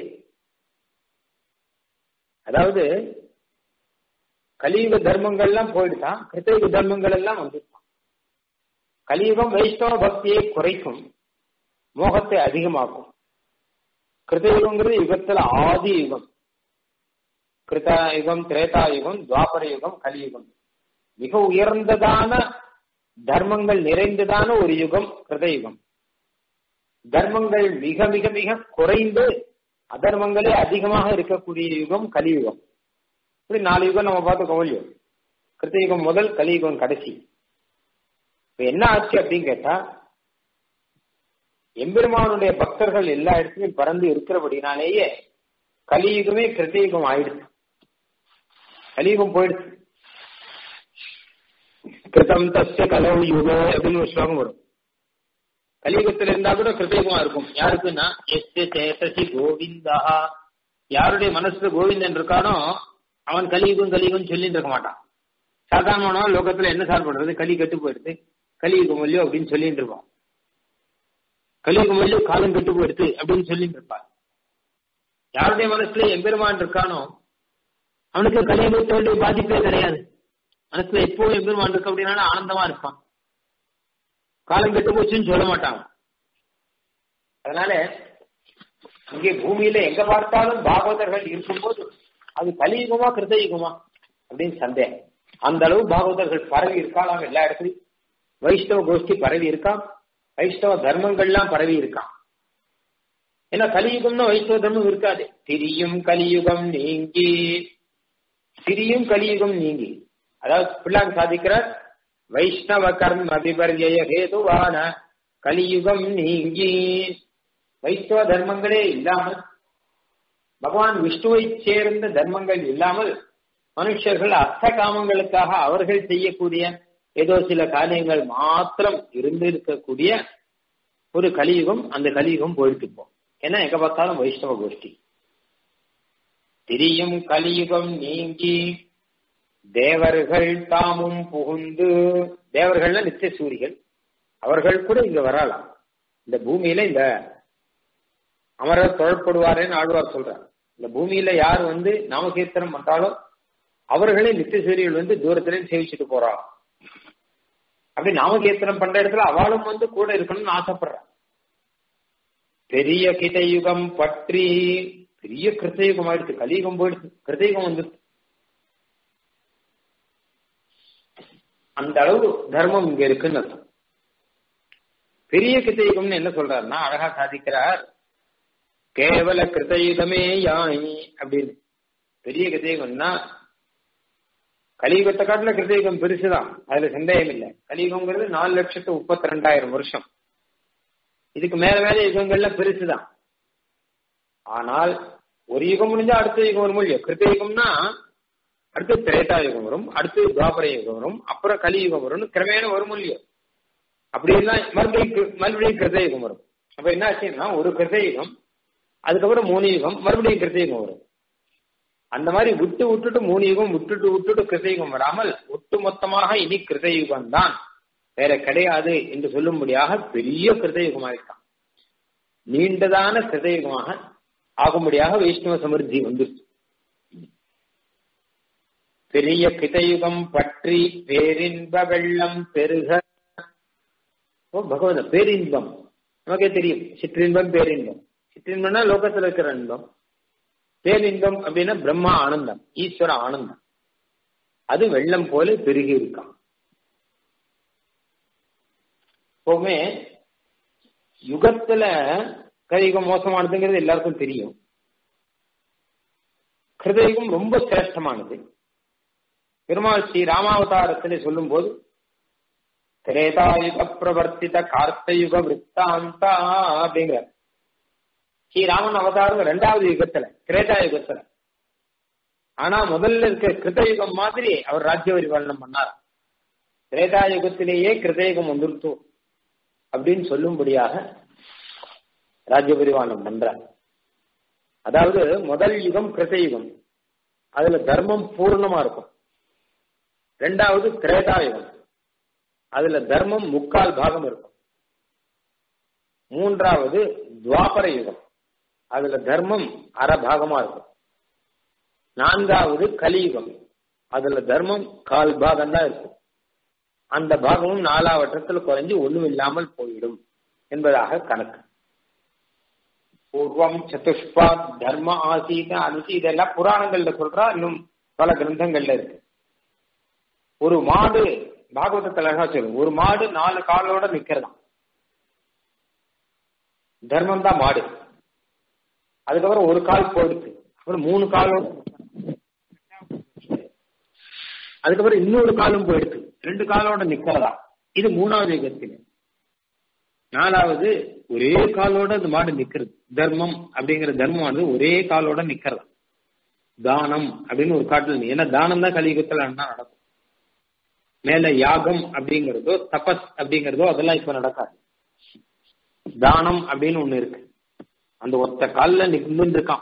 அதாவது கலியுக தர்மங்கள்லாம் போயிடுதான் கிருத்தயுக தர்மங்கள் எல்லாம் வந்துட்டான் கலியுகம் வைஷ்ணவ பக்தியை குறைக்கும் மோகத்தை அதிகமாக்கும் கிருத்தயுகங்கிறது யுகத்துல ஆதி யுகம் கிருத்த யுகம் திரேதா யுகம் துவாபர யுகம் கலியுகம் மிக உயர்ந்ததான தர்மங்கள் நிறைந்ததான ஒரு யுகம் கிருதயுகம் தர்மங்கள் மிக மிக மிக குறைந்து அதர்மங்களே அதிகமாக இருக்கக்கூடிய யுகம் கலியுகம் இப்படி நாலு யுகம் நம்ம பார்த்து கவலியம் கிருத்தயுகம் முதல் கலியுகம் கடைசி இப்ப என்ன ஆச்சு அப்படின்னு கேட்டா எம்பெருமானுடைய பக்தர்கள் எல்லா இடத்துலயும் பறந்து இருக்கிறபடினாலேயே கலியுகமே கிருத்தயுகம் ஆயிடுச்சு கலியுகம் போயிடுச்சு கிருதம் தஸ்ய கலவு யுகோ அப்படின்னு ஒரு ஸ்லோகம் வரும் கலியுகத்துல இருந்தா கூட கிருத்தயுகமா இருக்கும் யாருக்குன்னா எஸ்ய சேதசி கோவிந்தா யாருடைய மனசுல கோவிந்தன் இருக்கானோ அவன் கலியுகம் கலியுகம் சொல்லிட்டு இருக்க மாட்டான் சாதாரணமான லோகத்துல என்ன சார் பண்றது களி கெட்டு போயிடுது கலியுகம் இல்லையோ அப்படின்னு சொல்லிட்டு இருப்பான் கலியுகம் இல்லையோ காலம் கெட்டு போயிடுது அப்படின்னு சொல்லிட்டு இருப்பான் யாருடைய மனசுல எம்பெருமான் இருக்கானோ அவனுக்கு கலியுகத்தோடைய பாதிப்பே கிடையாது மனசுல எப்பவும் எம்பெருமான் இருக்கு அப்படின்னா ஆனந்தமா இருப்பான் காலம் கெட்டு போச்சுன்னு சொல்ல மாட்டான் அதனால இங்கே பூமியில எங்க பார்த்தாலும் பாகவதர்கள் இருக்கும்போது அது கலியுகமா கிருதயுகமா அப்படின்னு சந்தேகம் அந்த அளவு பாகவதர்கள் பரவி இருக்காளாம் எல்லா இடத்துலயும் வைஷ்ணவ கோஷ்டி பரவி இருக்கான் வைஷ்ணவ தர்மங்கள்லாம் பரவி இருக்கான் ஏன்னா கலியுகம்னா வைஷ்ணவ தர்மம் இருக்காது திரியும் கலியுகம் நீங்கி திரியும் கலியுகம் நீங்கி அதாவது பிள்ளாங்க சாதிக்கிறார் வைஷ்ணவ கர்ம விபர்ய ஹேதுவான கலியுகம் நீங்கி வைஷ்ணவ தர்மங்களே இல்லாமல் பகவான் விஷ்ணுவை சேர்ந்த தர்மங்கள் இல்லாமல் மனுஷர்கள் அர்த்த காமங்களுக்காக அவர்கள் செய்யக்கூடிய ஏதோ சில காரியங்கள் மாத்திரம் இருந்து இருக்கக்கூடிய ஒரு கலியுகம் அந்த கலியுகம் போயிட்டு போம் ஏன்னா எங்க பார்த்தாலும் வைஷ்ணவ கோஷ்டி திரியும் கலியுகம் நீங்கி தேவர்கள் தாமும் புகுந்து தேவர்கள்ல நித்திய சூரிகள் அவர்கள் கூட இங்க வரலாம் இந்த பூமியில இந்த அமரர் தொழப்படுவாரேன்னு ஆழ்வார் சொல்றார் இந்த பூமியில யார் வந்து நாமகீர்த்தனம் பண்றாலோ அவர்களே நித்திய சூரியர்கள் வந்து தூரத்திலே சேவிச்சுட்டு போறாங்க அப்படி நாமகீர்த்தனம் பண்ற இடத்துல அவளும் வந்து கூட இருக்கணும்னு ஆசைப்படுறான் பெரிய கிதயுகம் பற்றி பெரிய கிருத்தயுகம் ஆயிடுச்சு கலியுகம் போயிடுச்சு கிருத்தயுகம் வந்துருச்சு அந்த அளவு தர்மம் இங்க இருக்குன்னு அர்த்தம் பெரிய கிருத்தயுகம்னு என்ன சொல்றாருன்னா அழகா சாதிக்கிறார் கேவல கிருத்தயுகமே யானி அப்படின்னு பெரிய கிருத்தயுகம்னா கலியுகத்தை காட்டுல கிருத்தயுகம் பெருசுதான் அதுல சந்தேகம் இல்லை கலியுகம்ங்கிறது நாலு லட்சத்து முப்பத்தி ரெண்டாயிரம் வருஷம் இதுக்கு மேல மேல யுகங்கள்ல பெருசுதான் ஆனால் ஒரு யுகம் முடிஞ்சா அடுத்த யுகம் வரும் இல்லையோ கிருத்த யுகம்னா அடுத்து திரேதா யுகம் வரும் அடுத்து துவாபர யுகம் வரும் அப்புறம் கலியுகம் வரும்னு கிரமேண வரும் இல்லையோ அப்படி எல்லாம் மறுபடியும் மறுபடியும் கிருத்த யுகம் வரும் அப்ப என்ன ஆச்சுன்னா ஒரு கிருத்த யுகம் அதுக்கப்புறம் மூணு யுகம் மறுபடியும் கிருத்த யுகம் வரும் அந்த மாதிரி விட்டு விட்டுட்டு மூணு யுகம் விட்டுட்டு விட்டுட்டு கிருத்தயுகம் வராமல் ஒட்டு மொத்தமாக இனி கிருத்தயுகம் தான் வேற கிடையாது என்று சொல்லும்படியாக பெரிய கிருதயுகமாக இருக்கான் நீண்டதான கிருதயுகமாக ஆகும்படியாக வைஷ்ணவ சமிருத்தி வந்துருச்சு பெரிய கிருதயுகம் பற்றி பேரின்ப வெள்ளம் பெருக ஓ பகவத பேரின்பம் நமக்கே தெரியும் சிற்றின்பம் பேரின்பம் சிற்றின்பம்னா லோகத்துல இருக்கிற இன்பம் பேரின்பம் அப்படின்னா பிரம்மா ஆனந்தம் ஈஸ்வர ஆனந்தம் அது வெள்ளம் போல பெருகி இருக்கான் எப்பவுமே யுகத்துல கலியுகம் மோசமானதுங்கிறது எல்லாருக்கும் தெரியும் கிருதயுகம் ரொம்ப சிரேஷ்டமானது பெருமாள் ஸ்ரீ ராமாவதாரத்திலே சொல்லும் போது திரேதாயுக பிரவர்த்தித கார்த்தயுக விற்த்தாந்தா அப்படிங்கிற ஸ்ரீராமன் அவதாரம் ரெண்டாவது யுகத்துல திரேதா யுகத்துல ஆனா முதல்ல இருக்க கிருதயுகம் மாதிரி அவர் ராஜ்ய பரிபாலனம் பண்ணார் திரேதா யுகத்திலேயே கிருதயுகம் வந்துருத்து அப்படின்னு சொல்லும்படியாக ராஜ்ய பரிபாலனம் பண்றார் அதாவது முதல் யுகம் கிருதயுகம் அதுல தர்மம் பூர்ணமா இருக்கும் ரெண்டாவது திரேதா யுகம் அதுல தர்மம் முக்கால் பாகம் இருக்கும் மூன்றாவது துவாபர யுகம் அதுல தர்மம் அரை பாகமா இருக்கும் நான்காவது கலியுகம் அதுல தர்மம் கால் பாகம் தான் இருக்கும் அந்த பாகமும் நாலாவட்டத்தில் குறைஞ்சு ஒண்ணும் இல்லாமல் போயிடும் என்பதாக கணக்கு பூர்வம் சதுஷ்பா தர்ம ஆசீத அனுசி இதெல்லாம் புராணங்கள்ல சொல்றா இன்னும் பல கிரந்தங்கள்ல இருக்கு ஒரு மாடு பாகவதத்தில் அழகா சொல்லும் ஒரு மாடு நாலு காலோட நிக்கிறதாம் தர்மம் தான் மாடு அதுக்கப்புறம் ஒரு கால் போயிடுச்சு அப்புறம் மூணு காலோட அதுக்கப்புறம் இன்னொரு காலம் போயிடுச்சு ரெண்டு காலோட நிக்கிறதா இது மூணாவது யுகத்தில் நாலாவது ஒரே காலோட அந்த மாடு நிக்கிறது தர்மம் அப்படிங்கிற தர்மமானது ஒரே காலோட நிக்கிறதா தானம் அப்படின்னு ஒரு காட்டுல ஏன்னா தானம் தான் கலியுகத்துல நடக்கும் மேல யாகம் அப்படிங்கிறதோ தபஸ் அப்படிங்கிறதோ அதெல்லாம் இப்ப நடக்காது தானம் அப்படின்னு ஒண்ணு இருக்கு அந்த ஒத்த காலில் நின்று இருக்கான்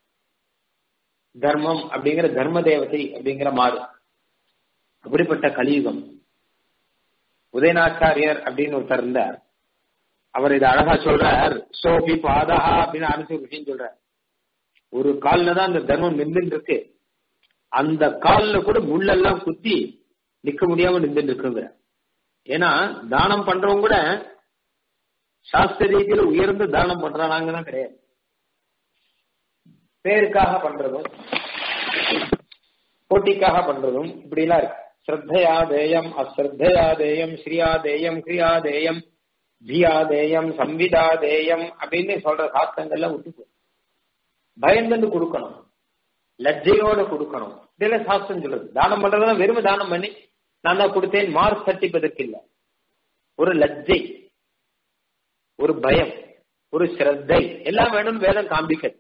தர்மம் அப்படிங்கிற தர்ம தேவதை அப்படிங்கிற மாறு அப்படிப்பட்ட கலியுகம் உதயநாச்சாரியர் அப்படின்னு ஒருத்தர் இருந்தார் அவர் இதை அழகா சொல்றார் சோபி பாதகா அப்படின்னு அனுப்பிச்சு ஒரு விஷயம் சொல்றார் ஒரு கால்ல தான் அந்த தர்மம் நின்று இருக்கு அந்த கால்ல கூட முள்ளெல்லாம் குத்தி நிக்க முடியாம நின்று இருக்குங்கிற ஏன்னா தானம் பண்றவங்க கூட சாஸ்திர ரீதியில உயர்ந்த தானம் பண்றாங்க தான் கிடையாது பேருக்காக பண்றதும் போட்டிக்காக பண்றதும் இப்படி எல்லாம் இருக்கு ஸ்ரத்தையா தேயம் அஸ்ரத்தையா தேயம் ஸ்ரீயா தேயம் கிரியா தேயம் தியா தேயம் சம்விதா தேயம் அப்படின்னு சொல்ற சாஸ்திரங்கள்லாம் விட்டு பயந்துன்னு கொடுக்கணும் லஜ்ஜையோட கொடுக்கணும் இதெல்லாம் சாஸ்திரம் சொல்றது தானம் பண்றதுதான் வெறும் தானம் பண்ணி நான் தான் கொடுத்தேன் மார்க் சட்டிப்பதற்கு இல்லை ஒரு லஜ்ஜை ஒரு பயம் ஒரு ஸ்ரத்தை எல்லாம் வேணும் வேதம் காண்பிக்க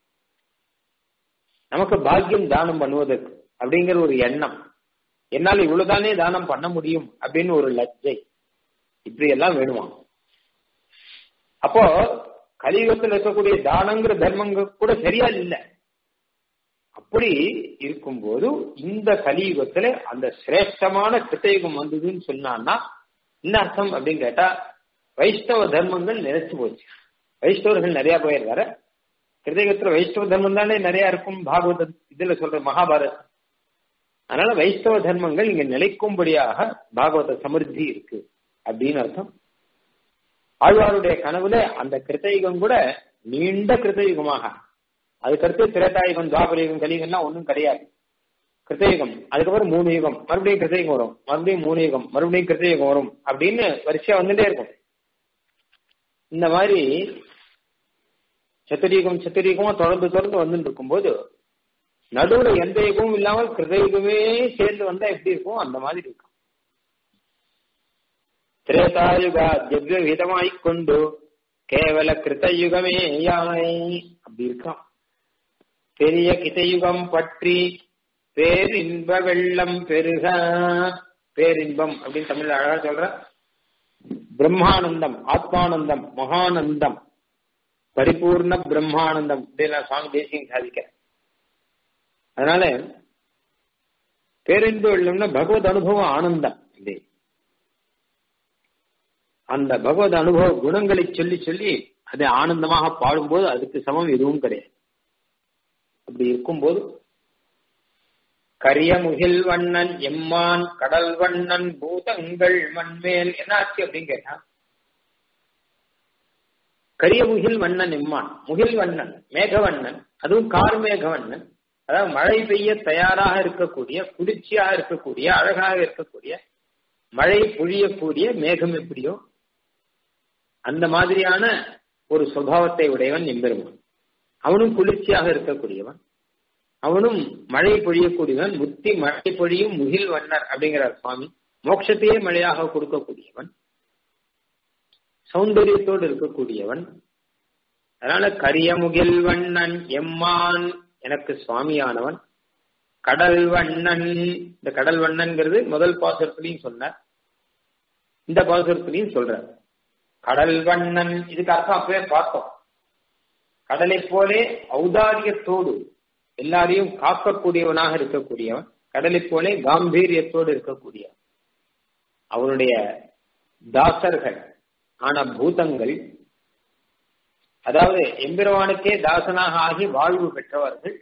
நமக்கு பாக்கியம் தானம் பண்ணுவதற்கு அப்படிங்கிற ஒரு எண்ணம் என்னால் இவ்வளவுதானே தானம் பண்ண முடியும் அப்படின்னு ஒரு லஜ்ஜை இப்படி எல்லாம் வேணுமா அப்போ கலியுகத்தில் இருக்கக்கூடிய தானங்கிற தர்மங்க கூட சரியா இல்லை அப்படி இருக்கும்போது இந்த கலியுகத்துல அந்த சிரேஷ்டமான கிருத்தயுகம் வந்ததுன்னு சொன்னான்னா என்ன அர்த்தம் அப்படின்னு கேட்டா வைஷ்ணவ தர்மங்கள் நினைச்சு போச்சு வைஷ்ணவர்கள் நிறைய போயிருக்காரு கிருதயுகத்துல வைஷ்ணவ தர்மம் தானே நிறைய இருக்கும் பாகவத இதுல சொல்ற மகாபாரத் அதனால வைஷ்ணவ தர்மங்கள் இங்க நிலைக்கும்படியாக பாகவத சமிருத்தி இருக்கு அப்படின்னு அர்த்தம் ஆழ்வாருடைய கனவுல அந்த கிருத்தயுகம் கூட நீண்ட கிருத்தயுகமாக அதுக்கடுத்து திரேதாயுகம் துவாபரயுகம் கலியுகம்லாம் ஒன்றும் கிடையாது கிருத்தயுகம் அதுக்கப்புறம் மூணு யுகம் மறுபடியும் கிருத்தயுகம் வரும் மறுபடியும் மூணு யுகம் மறுபடியும் கிருத்தயுகம் வரும் அப்படின்னு வரிசையா வந்துட்டே இருக்கும் இந்த மாதிரி சத்துரீகம் சத்துரீகமா தொடர்ந்து தொடர்ந்து வந்துட்டு இருக்கும்போது நடுவுல எந்த யுகமும் இல்லாமல் கிருதயுகமே சேர்ந்து வந்தா எப்படி இருக்கும் அந்த மாதிரி இருக்கும் திரேதாயுகா திவ்ய விதமாய் கொண்டு கேவல கிருத்தயுகமே யானை அப்படி இருக்கான் பெரிய கிதயுகம் பற்றி பேரின்ப வெள்ளம் பெருக பேரின்பம் அப்படின்னு தமிழ்ல அழகா சொல்ற பிரம்மானந்தம் ஆத்மானந்தம் மகானந்தம் பரிபூர்ண பிரம்மானந்தம் இப்படிலாம் சுவாமி தேசியம் சாதிக்க அதனால பேரின்ப வெள்ளம்னா பகவத் அனுபவம் ஆனந்தம் இப்படி அந்த பகவத் அனுபவ குணங்களை சொல்லி சொல்லி அதை ஆனந்தமாக பாடும்போது அதுக்கு சமம் எதுவும் கிடையாது அப்படி இருக்கும்போது கரிய முகில் வண்ணன் எம்மான் கடல் வண்ணன் பூதங்கள் மண்மேல் என்னாச்சு அப்படின்னு கேட்டா கரிய முகில் வண்ணன் எம்மான் முகில் வண்ணன் மேகவண்ணன் அதுவும் கார் மேகவண்ணன் அதாவது மழை பெய்ய தயாராக இருக்கக்கூடிய குளிர்ச்சியாக இருக்கக்கூடிய அழகாக இருக்கக்கூடிய மழை பொழியக்கூடிய மேகம் எப்படியோ அந்த மாதிரியான ஒரு சுபாவத்தை உடையவன் எம்பெருமான் அவனும் குளிர்ச்சியாக இருக்கக்கூடியவன் அவனும் மழை பொழியக்கூடியவன் முத்தி மழை பொழியும் முகில் வண்ணர் அப்படிங்கிறார் சுவாமி மோட்சத்தையே மழையாக கொடுக்கக்கூடியவன் சௌந்தரியத்தோடு இருக்கக்கூடியவன் அதனால கரிய முகில் வண்ணன் எம்மான் எனக்கு சுவாமியானவன் கடல் வண்ணன் இந்த கடல் வண்ணன்கிறது முதல் பாசுரத்திலையும் சொன்னார் இந்த பாசுரத்திலையும் சொல்றார் கடல் வண்ணன் இதுக்கு அர்த்தம் அப்பவே பார்த்தோம் கடலை போலே ஔதாரியத்தோடு எல்லாரையும் காக்கக்கூடியவனாக இருக்கக்கூடியவன் கடலை போலே காம்பீரியத்தோடு இருக்கக்கூடியவன் அவனுடைய தாசர்கள் ஆன பூதங்கள் அதாவது எம்பெருமானுக்கே தாசனாக ஆகி வாழ்வு பெற்றவர்கள்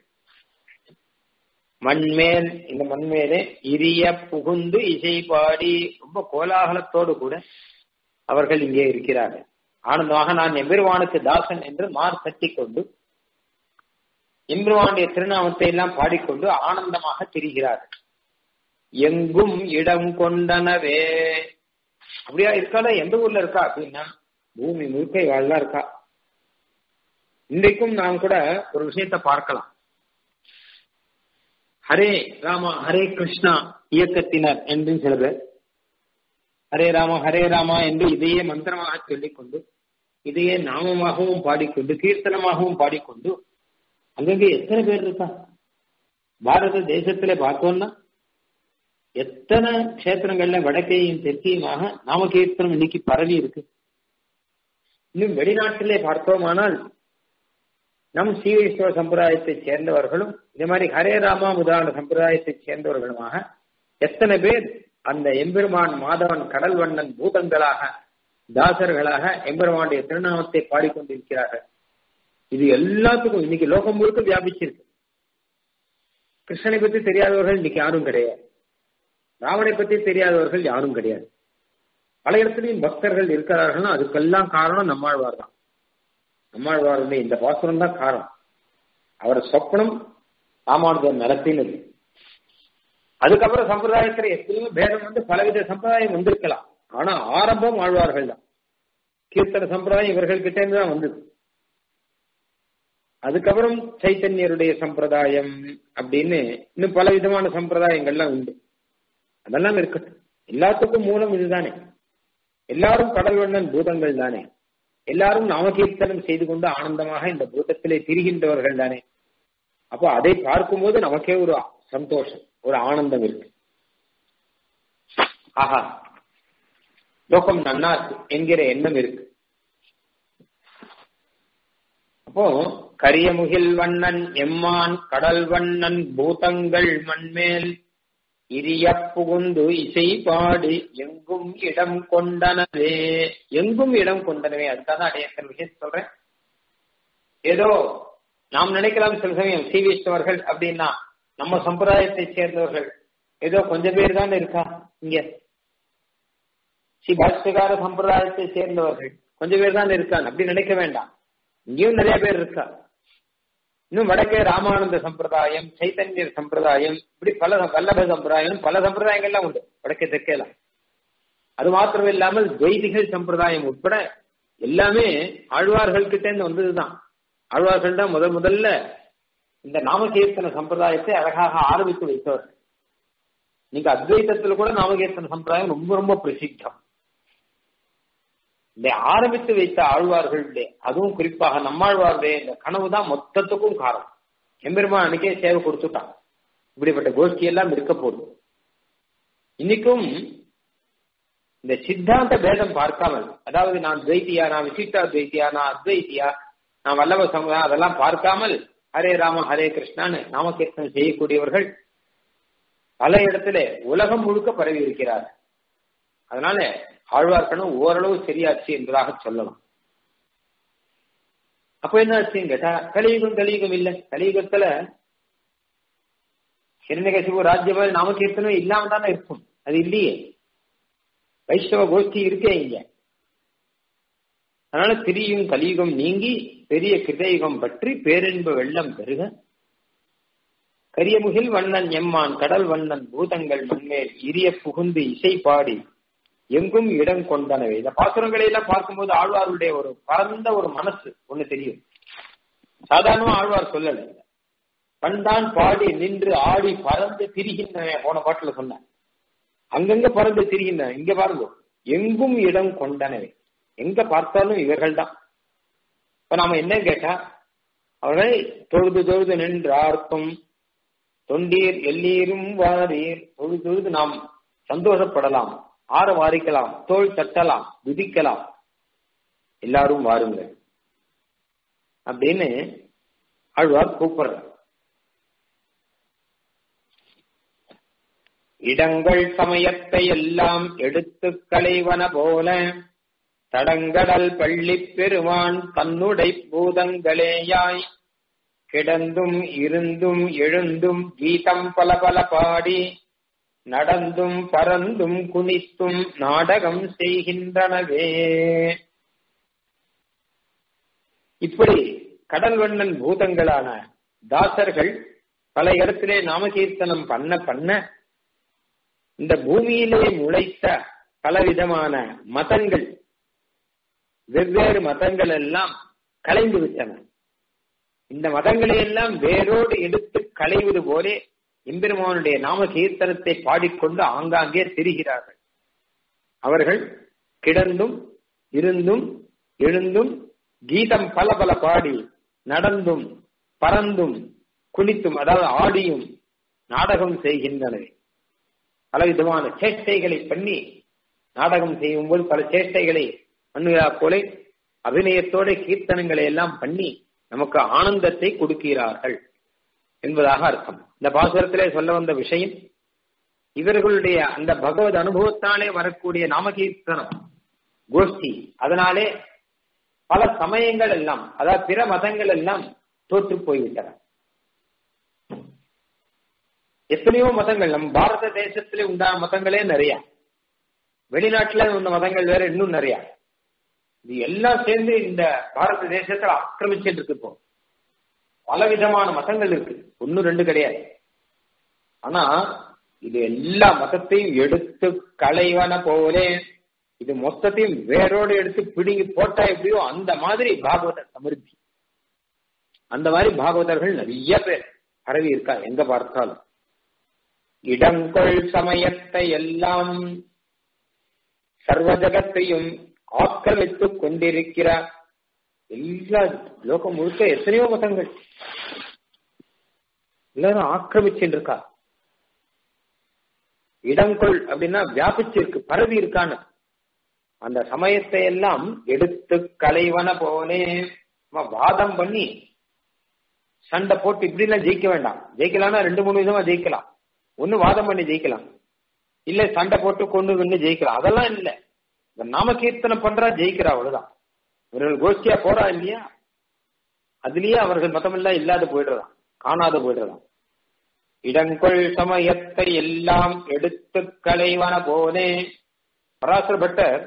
மண்மேல் இந்த மண்மேலே இரிய புகுந்து இசை பாடி ரொம்ப கோலாகலத்தோடு கூட அவர்கள் இங்கே இருக்கிறார்கள் ஆனந்தமாக நான் எம்பெருவானுக்கு தாசன் என்று மார் தட்டி கொண்டு எம்பெருவானுடைய திருநாமத்தை எல்லாம் பாடிக்கொண்டு ஆனந்தமாக திரிகிறார்கள் எங்கும் இடம் கொண்டனவே அப்படியா இருக்கால எந்த ஊர்ல இருக்கா அப்படின்னா பூமி முழுக்க இவாள்லாம் இருக்கா இன்றைக்கும் நாம் கூட ஒரு விஷயத்த பார்க்கலாம் ஹரே ராமா ஹரே கிருஷ்ணா இயக்கத்தினர் என்று சில பேர் ஹரே ராமா ஹரே ராமா என்று இதையே மந்திரமாக சொல்லிக்கொண்டு இதையே நாமமாகவும் பாடிக்கொண்டு கீர்த்தனமாகவும் பாடிக்கொண்டு அங்கங்கே எத்தனை பேர் இருக்கா பாரத தேசத்திலே பார்த்தோம்னா எத்தனை கஷேத்திரங்கள்ல வடக்கையும் தெற்கையுமாக நாம கீர்த்தனம் இன்னைக்கு பரவி இருக்கு இன்னும் வெளிநாட்டிலே பார்த்தோமானால் நம் சீவேஸ்வர சம்பிரதாயத்தை சேர்ந்தவர்களும் இந்த மாதிரி ஹரே ராமா முதலான சம்பிரதாயத்தை சேர்ந்தவர்களுமாக எத்தனை பேர் அந்த எம்பெருமான் மாதவன் கடல் வண்ணன் பூதங்களாக தாசர்களாக எம்பெருமானுடைய திருநாமத்தை பாடிக்கொண்டிருக்கிறார்கள் இது எல்லாத்துக்கும் இன்னைக்கு லோகம் முழுக்க வியாபிச்சிருக்கு கிருஷ்ணனை பத்தி தெரியாதவர்கள் இன்னைக்கு யாரும் கிடையாது ராவனை பத்தி தெரியாதவர்கள் யாரும் கிடையாது பல இடத்துலையும் பக்தர்கள் இருக்கிறார்கள்னா அதுக்கெல்லாம் காரணம் நம்மாழ்வார் தான் நம்மாழ்வாருடைய இந்த பாசுரம் தான் காரணம் அவர் சொப்னம் ராமானுஜர் நடத்தினது அதுக்கப்புறம் சம்பிரதாயத்துல எத்தனையோ பேதம் வந்து பலவித சம்பிரதாயம் வந்திருக்கலாம் ஆனா ஆரம்பம் ஆழ்வார்கள் தான் கீர்த்தன சம்பிரதாயம் இவர்கள் கிட்ட இருந்து தான் வந்தது அதுக்கப்புறம் சைத்தன்யருடைய சம்பிரதாயம் அப்படின்னு இன்னும் பல விதமான சம்பிரதாயங்கள்லாம் உண்டு அதெல்லாம் இருக்கட்டும் எல்லாத்துக்கும் மூலம் இதுதானே எல்லாரும் கடல் வண்ணன் பூதங்கள் தானே எல்லாரும் நாமகீர்த்தனம் செய்து கொண்டு ஆனந்தமாக இந்த பூதத்திலே திரிகின்றவர்கள் தானே அப்போ அதை பார்க்கும்போது நமக்கே ஒரு சந்தோஷம் ஒரு ஆனந்தம் இருக்கு ஆஹா லோகம் நன்னா என்கிற எண்ணம் இருக்கு அப்போ கரியமுகில் வண்ணன் எம்மான் கடல் வண்ணன் பூதங்கள் மண்மேல் இரிய புகுந்து இசை பாடி எங்கும் இடம் கொண்டனவே எங்கும் இடம் கொண்டனவே அதுக்காக அடையத்தன் விஷயம் சொல்றேன் ஏதோ நாம் நினைக்கலாம் சில சமயம் சி விஷ்ணவர்கள் அப்படின்னா நம்ம சம்பிரதாயத்தை சேர்ந்தவர்கள் ஏதோ கொஞ்சம் பேர் தான் இருக்கா இங்க ஸ்ரீ பாஷ்யகார சம்பிரதாயத்தை சேர்ந்தவர்கள் கொஞ்சம் பேர் தான் இருக்கான் அப்படி நினைக்க வேண்டாம் இங்கேயும் நிறைய பேர் இருக்கா இன்னும் வடக்கே ராமானந்த சம்பிரதாயம் சைத்தன்யர் சம்பிரதாயம் இப்படி பல வல்லப சம்பிரதாயம் பல சம்பிரதாயங்கள்லாம் உண்டு வடக்கே தெற்கேலாம் அது மாத்திரம் இல்லாமல் துவைதிகள் சம்பிரதாயம் உட்பட எல்லாமே ஆழ்வார்கள் கிட்ட இருந்து வந்ததுதான் ஆழ்வார்கள் தான் முதல் முதல்ல இந்த நாமகீர்த்தன சம்பிரதாயத்தை அழகாக ஆரம்பித்து வைத்தவர்கள் நீங்க அத்வைதத்துல கூட நாமகீர்த்தன சம்பிரதாயம் ரொம்ப ரொம்ப பிரசித்தம் இந்த ஆரம்பித்து வைத்த ஆழ்வார்களுடைய அதுவும் குறிப்பாக நம்மாழ்வாருடைய இந்த கனவு தான் மொத்தத்துக்கும் காரணம் எம்பெருமான் அன்னைக்கே சேவை கொடுத்துட்டான் இப்படிப்பட்ட கோஷ்டி எல்லாம் இருக்க போகுது இன்னைக்கும் இந்த சித்தாந்த பேதம் பார்க்காமல் அதாவது நான் துவைத்தியா நான் விசிஷ்டா துவைத்தியா நான் அத்வைத்தியா நான் வல்லப சமுதாயம் அதெல்லாம் பார்க்காமல் ஹரே ராம ஹரே கிருஷ்ணான்னு நாமகீர்த்தனம் செய்யக்கூடியவர்கள் பல இடத்துல உலகம் முழுக்க பரவி இருக்கிறார் அதனால ஆழ்வார்க்கணும் ஓரளவு சரியாச்சு என்பதாக சொல்லலாம் அப்ப என்ன ஆச்சுன்னு கேட்டா கலியுகம் கலியுகம் இல்ல கலியுகத்துல ஹிரண்யகசிபு ராஜ்யபால் நாமகீர்த்தனம் இல்லாம தானே இருக்கும் அது இல்லையே வைஷ்ணவ கோஷ்டி இருக்கே இங்க அதனால திரியும் கலியுகம் நீங்கி பெரிய கிருதயுகம் பற்றி பேரின்ப வெள்ளம் பெருக கரியமுகில் வண்ணன் எம்மான் கடல் வண்ணன் பூதங்கள் மண்மேல் இரிய புகுந்து இசை பாடி எங்கும் இடம் கொண்டனவே இந்த பாசுரங்களை எல்லாம் பார்க்கும்போது ஆழ்வாருடைய ஒரு பரந்த ஒரு மனசு ஒண்ணு தெரியும் சாதாரணமா ஆழ்வார் சொல்லல பண்தான் பாடி நின்று ஆடி பறந்து திரிகின்றன போன பாட்டுல சொன்ன அங்கங்க பறந்து திரிகின்றன இங்க பாருங்க எங்கும் இடம் கொண்டனவே எங்க பார்த்தாலும் இவர்கள் தான் இப்ப நாம என்ன கேட்டா அவர்களை தொழுது தொழுது நின்றார்க்கும் தொண்டீர் எல்லீரும் வாரீர் தொழுது தொழுது நாம் சந்தோஷப்படலாம் ஆற வாரிக்கலாம் தோல் தட்டலாம் குதிக்கலாம் எல்லாரும் வாருங்கள் அப்படின்னு ஆழ்வார் கூப்பிடுற இடங்கள் சமயத்தை எல்லாம் எடுத்து களைவன போல தடங்கடல் பள்ளி பெருமான் தன்னுடை பூதங்களேயாய் கிடந்தும் இருந்தும் எழுந்தும் கீதம் பல பல பாடி நடந்தும் பறந்தும் குனித்தும் நாடகம் செய்கின்றனவே இப்படி கடல் வண்ணன் பூதங்களான தாசர்கள் பல இடத்திலே நாமகீர்த்தனம் பண்ண பண்ண இந்த பூமியிலே முளைத்த பலவிதமான மதங்கள் வெவ்வேறு மதங்கள் எல்லாம் கலைந்து விட்டன இந்த மதங்களை எல்லாம் வேரோடு எடுத்து களைவது போலே எம்பெருமானுடைய நாம கீர்த்தனத்தை பாடிக்கொண்டு ஆங்காங்கே திரிகிறார்கள் அவர்கள் கிடந்தும் இருந்தும் எழுந்தும் கீதம் பல பல பாடி நடந்தும் பறந்தும் குளித்தும் அதாவது ஆடியும் நாடகம் செய்கின்றனர் பல விதமான சேஷ்டைகளை பண்ணி நாடகம் செய்யும்போது பல சேஷ்டைகளை பண்ணுகிறா போல அபிநயத்தோட கீர்த்தனங்களை எல்லாம் பண்ணி நமக்கு ஆனந்தத்தை கொடுக்கிறார்கள் என்பதாக அர்த்தம் இந்த பாசுரத்திலே சொல்ல வந்த விஷயம் இவர்களுடைய அந்த பகவத் அனுபவத்தாலே வரக்கூடிய நாமகீர்த்தனம் கோஷ்டி அதனாலே பல சமயங்கள் எல்லாம் அதாவது பிற மதங்கள் எல்லாம் தோற்று போய்விட்டன எத்தனையோ மதங்கள் நம் பாரத தேசத்திலே உண்டான மதங்களே நிறைய வெளிநாட்டுல உள்ள மதங்கள் வேற இன்னும் நிறைய இது எல்லாம் சேர்ந்து இந்த பாரத தேசத்துல ஆக்கிரமிச்சுட்டு இருக்கு இப்போ பல விதமான மதங்கள் இருக்கு ஒன்னு ரெண்டு கிடையாது ஆனா இது எல்லா மதத்தையும் எடுத்து களைவன போலே இது மொத்தத்தையும் வேரோடு எடுத்து பிடுங்கி போட்டா எப்படியோ அந்த மாதிரி பாகவத சமிருத்தி அந்த மாதிரி பாகவதர்கள் நிறைய பேர் பரவி இருக்கா எங்க பார்த்தாலும் இடங்கொள் சமயத்தை எல்லாம் சர்வ ஜகத்தையும் ஆக்கிரமித்துக் கொண்டிருக்கிறார் எல்லா லோகம் முழுக்க எத்தனையோ மதங்கள் எல்லாரும் ஆக்கிரமிச்சுட்டு இருக்கா இடங்கொள் அப்படின்னா வியாபிச்சிருக்கு பரவி இருக்கான்னு அந்த சமயத்தை எல்லாம் எடுத்து கலைவன போலே வாதம் பண்ணி சண்டை போட்டு இப்படி எல்லாம் ஜெயிக்க வேண்டாம் ஜெயிக்கலாம்னா ரெண்டு மூணு விதமா ஜெயிக்கலாம் ஒண்ணு வாதம் பண்ணி ஜெயிக்கலாம் இல்ல சண்டை போட்டு கொண்டு வந்து ஜெயிக்கலாம் அதெல்லாம் இல்ல இந்த நாம கீர்த்தனம் பண்றா ஜெயிக்கிறா அவ்வளவுதான் இவர்கள் கோஷ்டியா போறா இல்லையா அதுலயே அவர்கள் மதமெல்லாம் இல்லாத போயிடுறதாம் காணாத போயிடுறதாம் இடங்கொள் சமயத்தை எல்லாம் எடுத்து களைவன போனே பராசர பட்டர்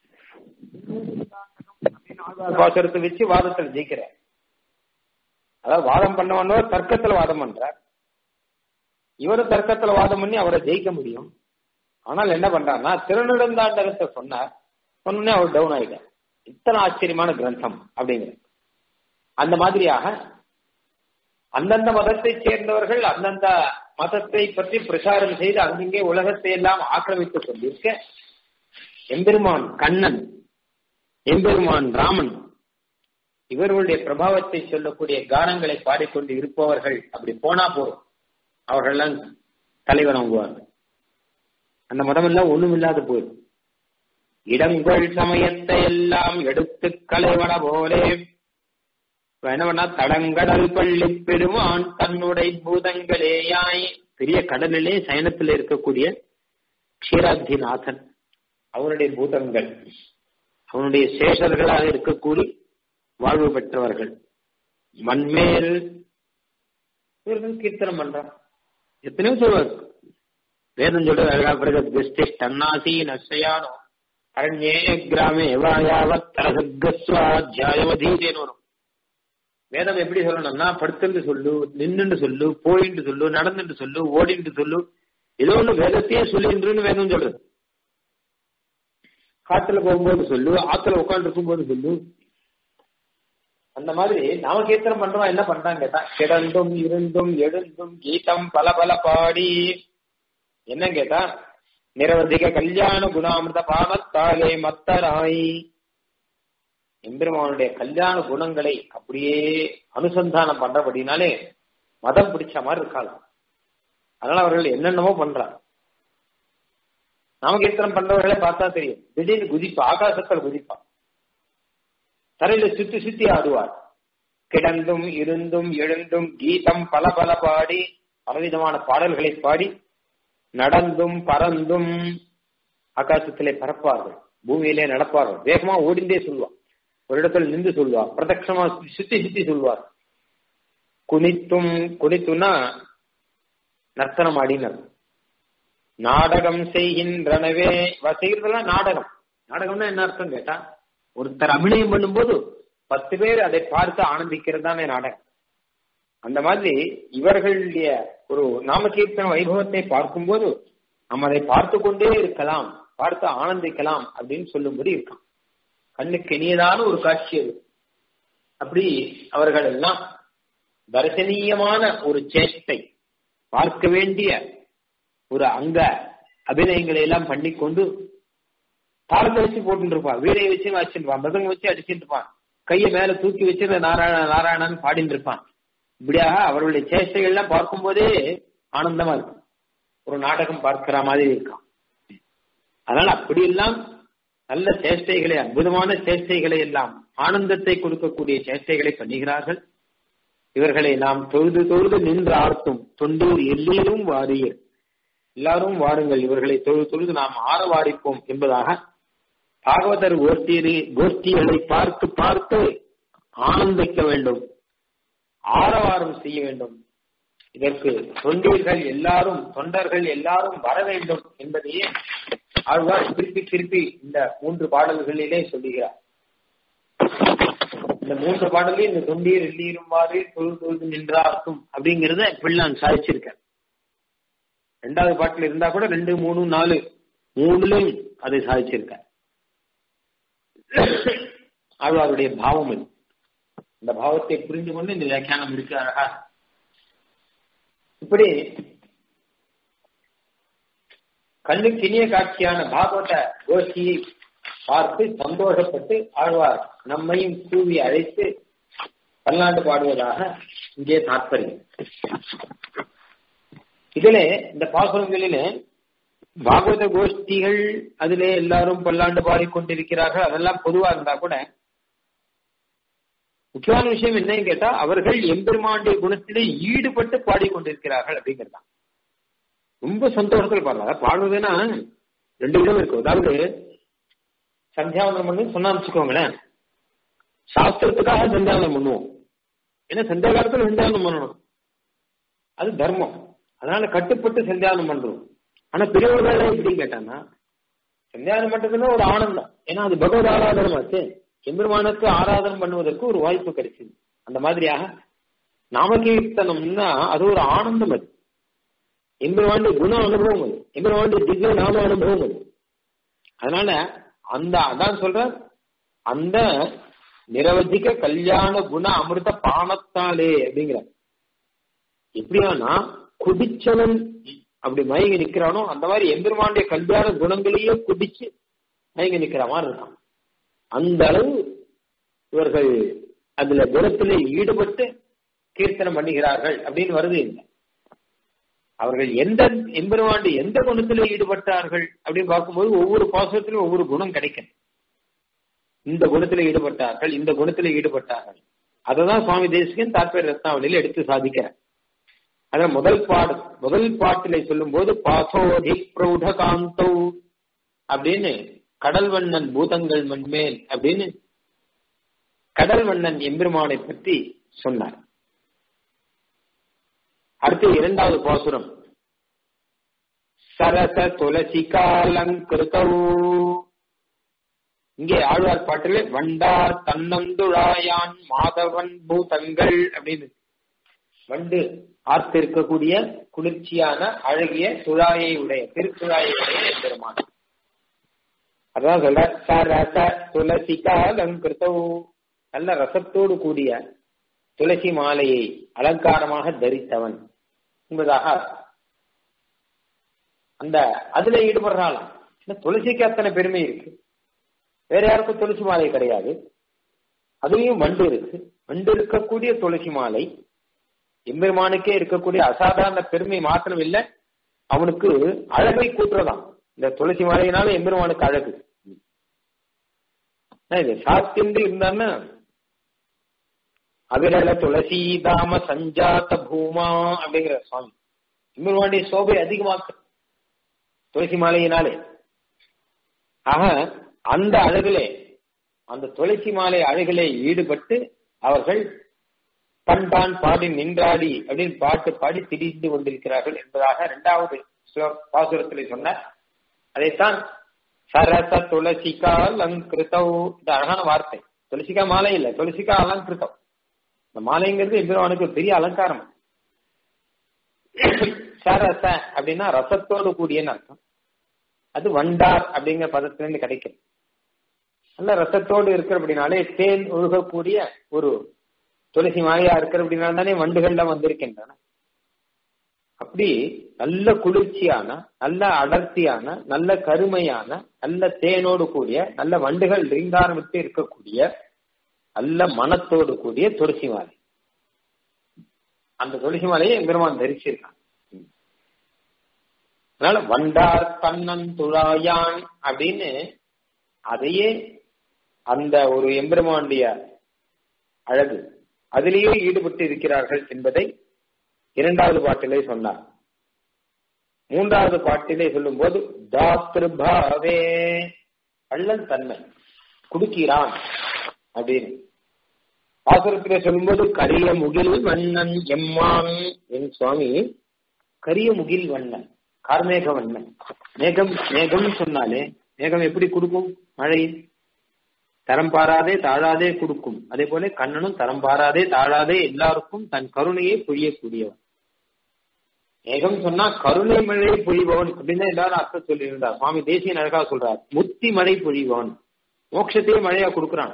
பாசுரத்தை வச்சு வாதத்தில் ஜெயிக்கிற அதாவது வாதம் பண்ணவனோ தர்க்கத்துல வாதம் பண்றார் இவரும் தர்க்கத்துல வாதம் பண்ணி அவரை ஜெயிக்க முடியும் ஆனால் என்ன பண்றாருன்னா திருநெடுந்தாண்டகத்தை சொன்னார் சொன்னே அவர் டவுன் ஆயிட்டார் இத்தனை ஆச்சரியமான கிரந்தம் அப்படிங்கிற அந்த மாதிரியாக அந்தந்த மதத்தை சேர்ந்தவர்கள் அந்தந்த மதத்தை பற்றி பிரச்சாரம் செய்து அங்கங்கே உலகத்தை எல்லாம் ஆக்கிரமித்துக் கொண்டிருக்க எம்பெருமான் கண்ணன் எம்பெருமான் ராமன் இவர்களுடைய பிரபாவத்தை சொல்லக்கூடிய கானங்களை பாடிக்கொண்டு இருப்பவர்கள் அப்படி போனா போறோம் அவர்கள்லாம் தலைவர் வாங்குவார்கள் அந்த மதம் எல்லாம் ஒண்ணும் இல்லாத போயிடும் இடங்கள் சமயத்தை எல்லாம் எடுத்து கலைவன போலே என்ன பண்ணா தடங்கடல் பள்ளி பெருமான் தன்னுடைய பூதங்களேயாய் பெரிய கடலிலே சயனத்தில் இருக்கக்கூடிய க்ஷீராத்திநாதன் அவனுடைய பூதங்கள் அவனுடைய சேஷர்களாக இருக்கக்கூடிய வாழ்வு பெற்றவர்கள் மண்மேல் இவர்கள் கீர்த்தனம் பண்றான் எத்தனையோ சொல்வார் வேதம் சொல்றது தன்னாசி நசையானோ அரண்யே கிராமே வாயாவத் தரசத்கஸ்வாத்தியாயவதீதேன்னு வரும் வேதம் எப்படி சொல்லணும்னா படுத்துன்னு சொல்லு நின்னுன்னு சொல்லு போயின்னு சொல்லு நடந்துட்டு சொல்லு ஓடிட்டு சொல்லு ஏதோ ஒண்ணு வேதத்தையே சொல்லின்றுன்னு வேதம் சொல்றது காட்டுல போகும்போது சொல்லு ஆத்துல உட்காந்து இருக்கும்போது சொல்லு அந்த மாதிரி நாம கீர்த்தனம் பண்றோம் என்ன பண்றாங்க கேட்டா கிடந்தும் இருந்தும் எழுந்தும் கீதம் பல பல பாடி என்ன கேட்டா நிரவதிக கல்யாண குணாமிருத பாவத்தாலே மத்தராய் எம்பெருமானுடைய கல்யாண குணங்களை அப்படியே அனுசந்தானம் பண்றபடினாலே மதம் பிடிச்ச மாதிரி இருக்கலாம் அதனால அவர்கள் என்னென்னமோ பண்றாங்க நாமகீர்த்தனம் பண்றவர்களே பார்த்தா தெரியும் திடீர்னு குதிப்பா ஆகாசத்தில் குதிப்பா தரையில சுத்தி சுத்தி ஆடுவார் கிடந்தும் இருந்தும் எழுந்தும் கீதம் பல பல பாடி பலவிதமான பாடல்களை பாடி நடந்தும் பறந்தும் ஆகாசத்திலே பறப்பார்கள் பூமியிலே நடப்பார்கள் வேகமா ஓடிந்தே சொல்லுவார் ஒரு இடத்துல நின்று சொல்லுவார் பிரதட்சமா சுத்தி சுத்தி சொல்லுவார் குனித்தும் குனித்துனா நர்த்தனம் ஆடினர் நாடகம் செய்கின்றனவே செய்யறதெல்லாம் நாடகம் நாடகம்னா என்ன அர்த்தம் கேட்டா ஒருத்தர் அபிநயம் பண்ணும்போது பத்து பேர் அதை பார்த்து ஆனந்திக்கிறது தானே நாடகம் அந்த மாதிரி இவர்களுடைய ஒரு நாமகீர்த்தன வைபவத்தை பார்க்கும்போது நம்ம அதை பார்த்து கொண்டே இருக்கலாம் பார்த்து ஆனந்திக்கலாம் அப்படின்னு சொல்லும்படி இருக்கான் கண்ணுக்கு இனியதான ஒரு காட்சி அது அப்படி அவர்கள் எல்லாம் தரிசனீயமான ஒரு சேஷ்டை பார்க்க வேண்டிய ஒரு அங்க அபிநயங்களை எல்லாம் பண்ணி கொண்டு தாளத்தை வச்சு போட்டு இருப்பான் வீணையை வச்சு வச்சுருப்பான் மிருதங்க வச்சு அடிச்சுட்டு இருப்பான் கையை மேல தூக்கி வச்சு நாராயண நாராயணன் பாடிட்டு இருப்பான் இப்படியாக அவருடைய சேஷ்டைகள்லாம் பார்க்கும்போதே ஆனந்தமா இருக்கும் ஒரு நாடகம் பார்க்கிற மாதிரி இருக்கும் அதனால அப்படியெல்லாம் நல்ல சேஷ்டைகளை அற்புதமான சேஷ்டைகளை எல்லாம் ஆனந்தத்தை கொடுக்கக்கூடிய சேஷ்டைகளை பண்ணுகிறார்கள் இவர்களை நாம் தொழுது தொழுது நின்று ஆர்த்தும் தொண்டூர் எல்லோரும் வாரியர் எல்லாரும் வாருங்கள் இவர்களை தொழுது தொழுது நாம் ஆரவாரிப்போம் என்பதாக பாகவதர் கோஷ்டியை கோஷ்டிகளை பார்த்து பார்த்து ஆனந்திக்க வேண்டும் ஆரவாரம் செய்ய வேண்டும் இதற்கு தொண்டீர்கள் எல்லாரும் தொண்டர்கள் எல்லாரும் வர வேண்டும் என்பதையே ஆழ்வார் திருப்பி திருப்பி இந்த மூன்று பாடல்களிலே சொல்லுகிறார் இந்த மூன்று பாடலையும் இந்த தொண்டீர் எல்லீருமாறு தொழு தொழுது நின்றார்க்கும் அப்படிங்கறத பிள்ளான் சாதிச்சிருக்க ரெண்டாவது பாட்டுல இருந்தா கூட ரெண்டு மூணு நாலு மூணுலையும் அதை சாதிச்சிருக்க ஆழ்வாருடைய பாவம் இது இந்த பாவத்தை புரிந்து கொண்டு இந்த வியாக்கியானம் இருக்கு அழகா இப்படி கண்ணுக்கினிய காட்சியான பாகவத கோஷ்டியை பார்த்து சந்தோஷப்பட்டு ஆழ்வார் நம்மையும் கூவி அழைத்து பல்லாண்டு பாடுவதாக இங்கே தாற்பயம் இதிலே இந்த பாசுரங்களிலே பாகவத கோஷ்டிகள் அதிலே எல்லாரும் பல்லாண்டு பாடிக்கொண்டிருக்கிறார்கள் அதெல்லாம் பொதுவா இருந்தா கூட முக்கியமான விஷயம் என்னன்னு கேட்டா அவர்கள் எம்பெருமாண்டிய குணத்திலே ஈடுபட்டு பாடிக்கொண்டிருக்கிறார்கள் அப்படிங்கிறது ரொம்ப சந்தோஷத்துல பாடுறாங்க பாடுறதுன்னா ரெண்டு விதம் இருக்கு அதாவது சந்தியாவனம் பண்ணி சொன்னா வச்சுக்கோங்களேன் சாஸ்திரத்துக்காக சந்தியாவனம் பண்ணுவோம் ஏன்னா சந்தியா காலத்துல சந்தியாவனம் பண்ணணும் அது தர்மம் அதனால கட்டுப்பட்டு சந்தியாவனம் பண்றோம் ஆனா பெரியவர்கள் எப்படின்னு கேட்டாங்கன்னா சந்தியாவனம் பண்றதுன்னா ஒரு ஆனந்தம் ஏன்னா அது பகவத் ஆராதனமாச்சு எம்பெருமானுக்கு ஆராதனம் பண்ணுவதற்கு ஒரு வாய்ப்பு கிடைச்சது அந்த மாதிரியாக நாமகீர்த்தனம்னா அது ஒரு ஆனந்தம் அது எம்பெருமாண்டு குண அனுபவம் அது எம்பெருமாண்டு திவ்ய நாம அனுபவம் அது அதனால அந்த அதான் சொல்ற அந்த நிரவதிக கல்யாண குண அமிர்த பானத்தாலே அப்படிங்கிற எப்படியானா குடிச்சவன் அப்படி மயங்கி நிக்கிறானோ அந்த மாதிரி எம்பெருமாண்டிய கல்யாண குணங்களையே குடிச்சு மயங்கி நிக்கிற மாதிரி இருக்கான் அந்த அளவு இவர்கள் அதுல குணத்திலே ஈடுபட்டு கீர்த்தனம் பண்ணுகிறார்கள் அப்படின்னு வருது இல்லை அவர்கள் எந்த எம்பெருமாண்டு எந்த குணத்திலே ஈடுபட்டார்கள் அப்படின்னு பார்க்கும்போது ஒவ்வொரு பாசத்திலும் ஒவ்வொரு குணம் கிடைக்கும் இந்த குணத்திலே ஈடுபட்டார்கள் இந்த குணத்திலே ஈடுபட்டார்கள் அததான் சுவாமி தேசிகன் தாற்பய ரத்னாவளியில் எடுத்து சாதிக்கிறார் அதான் முதல் பாடு முதல் பாட்டிலே சொல்லும் போது பாசோதி பிரௌட காந்தௌ அப்படின்னு கடல் வண்ணன் பூதங்கள் மண்மேல் அப்படின்னு கடல் வண்ணன் எம்பெருமானை பற்றி சொன்னார் அடுத்து இரண்டாவது பாசுரம் சரச துளசி காலங்கிருத்தௌ இங்கே ஆழ்வார் பாட்டிலே வண்டார் தன்னந்துழாயான் மாதவன் பூதங்கள் அப்படின்னு வண்டு ஆர்த்து இருக்கக்கூடிய குளிர்ச்சியான அழகிய துழாயை உடைய திருத்துழாயை உடைய எம்பெருமான் அதான் சொல்ற சரச துளசி காலங்கிருத்தௌ நல்ல ரசத்தோடு கூடிய துளசி மாலையை அலங்காரமாக தரித்தவன் என்பதாக அந்த அதுல ஈடுபடுறாளாம் துளசிக்கு அத்தனை பெருமை இருக்கு வேற யாருக்கும் துளசி மாலை கிடையாது அதுலயும் வண்டு இருக்கு வண்டு இருக்கக்கூடிய துளசி மாலை எம்பெருமானுக்கே இருக்கக்கூடிய அசாதாரண பெருமை மாத்திரம் இல்லை அவனுக்கு அழகை கூட்டுறதாம் இந்த துளசி மாலையினால எம்பெருமானுக்கு அழகு இது சாத்தியந்து இருந்தான்னா அவிரல துளசி தாம சஞ்சாத்த பூமா அப்படிங்கிற சுவாமி எம்பெருமானுடைய சோபை அதிகமாக்கு துளசி மாலையினாலே ஆக அந்த அழகிலே அந்த துளசி மாலை அழகிலே ஈடுபட்டு அவர்கள் பண்பான் பாடி நின்றாடி அப்படின்னு பாட்டு பாடி திரிந்து கொண்டிருக்கிறார்கள் என்பதாக இரண்டாவது பாசுரத்திலே சொன்னார் அதைத்தான் சரச துளசிகா அலங்கிருத்தவ் இந்த அழகான வார்த்தை துளசிகா மாலை இல்ல துளசிகா அலங்கிருத்தம் இந்த மாலைங்கிறது எம்பெருமானுக்கு பெரிய அலங்காரம் சரச அப்படின்னா ரசத்தோடு கூடியன்னு அர்த்தம் அது வண்டார் அப்படிங்கிற பதத்திலிருந்து கிடைக்கும் நல்ல ரசத்தோடு இருக்கிற அப்படின்னாலே தேன் ஒழுகக்கூடிய ஒரு துளசி மாலையா இருக்கிற அப்படின்னா தானே வண்டுகள்லாம் வந்திருக்கின்றன அப்படி நல்ல குளிர்ச்சியான நல்ல அடர்த்தியான நல்ல கருமையான நல்ல தேனோடு கூடிய நல்ல வண்டுகள் ரீங்காரமிட்டு இருக்கக்கூடிய நல்ல மனத்தோடு கூடிய துளசி மாலை அந்த துளசி மாலையை எம்பெருமான் தரிச்சிருக்கான் அதனால வண்டார் கண்ணன் துழாயான் அப்படின்னு அதையே அந்த ஒரு எம்பெருமானுடைய அழகு அதிலேயே ஈடுபட்டு இருக்கிறார்கள் என்பதை இரண்டாவது பாட்டிலே சொன்னார் மூன்றாவது பாட்டிலே சொல்லும் போது தாத்ருபாவே கள்ளன் தன்மை குடுக்கிறான் அப்படின்னு பாசுரத்திலே சொல்லும்போது கரிய முகில் வண்ணன் எம்மான் என் சுவாமி கரிய முகில் வண்ணன் கார்மேக வண்ணன் மேகம் மேகம் சொன்னாலே மேகம் எப்படி கொடுக்கும் மழை தரம் பாராதே தாழாதே கொடுக்கும் அதே போல கண்ணனும் தரம் பாராதே தாழாதே எல்லாருக்கும் தன் கருணையை பொழியக்கூடியவன் மேகம் சொன்னா கருணை மழை பொழிபவன் அப்படின்னு எல்லாரும் அர்த்தம் சொல்லியிருந்தார் சுவாமி தேசிய அழகா சொல்றார் முத்தி மழை பொழிபவன் மோட்சத்தையே மழையா கொடுக்குறான்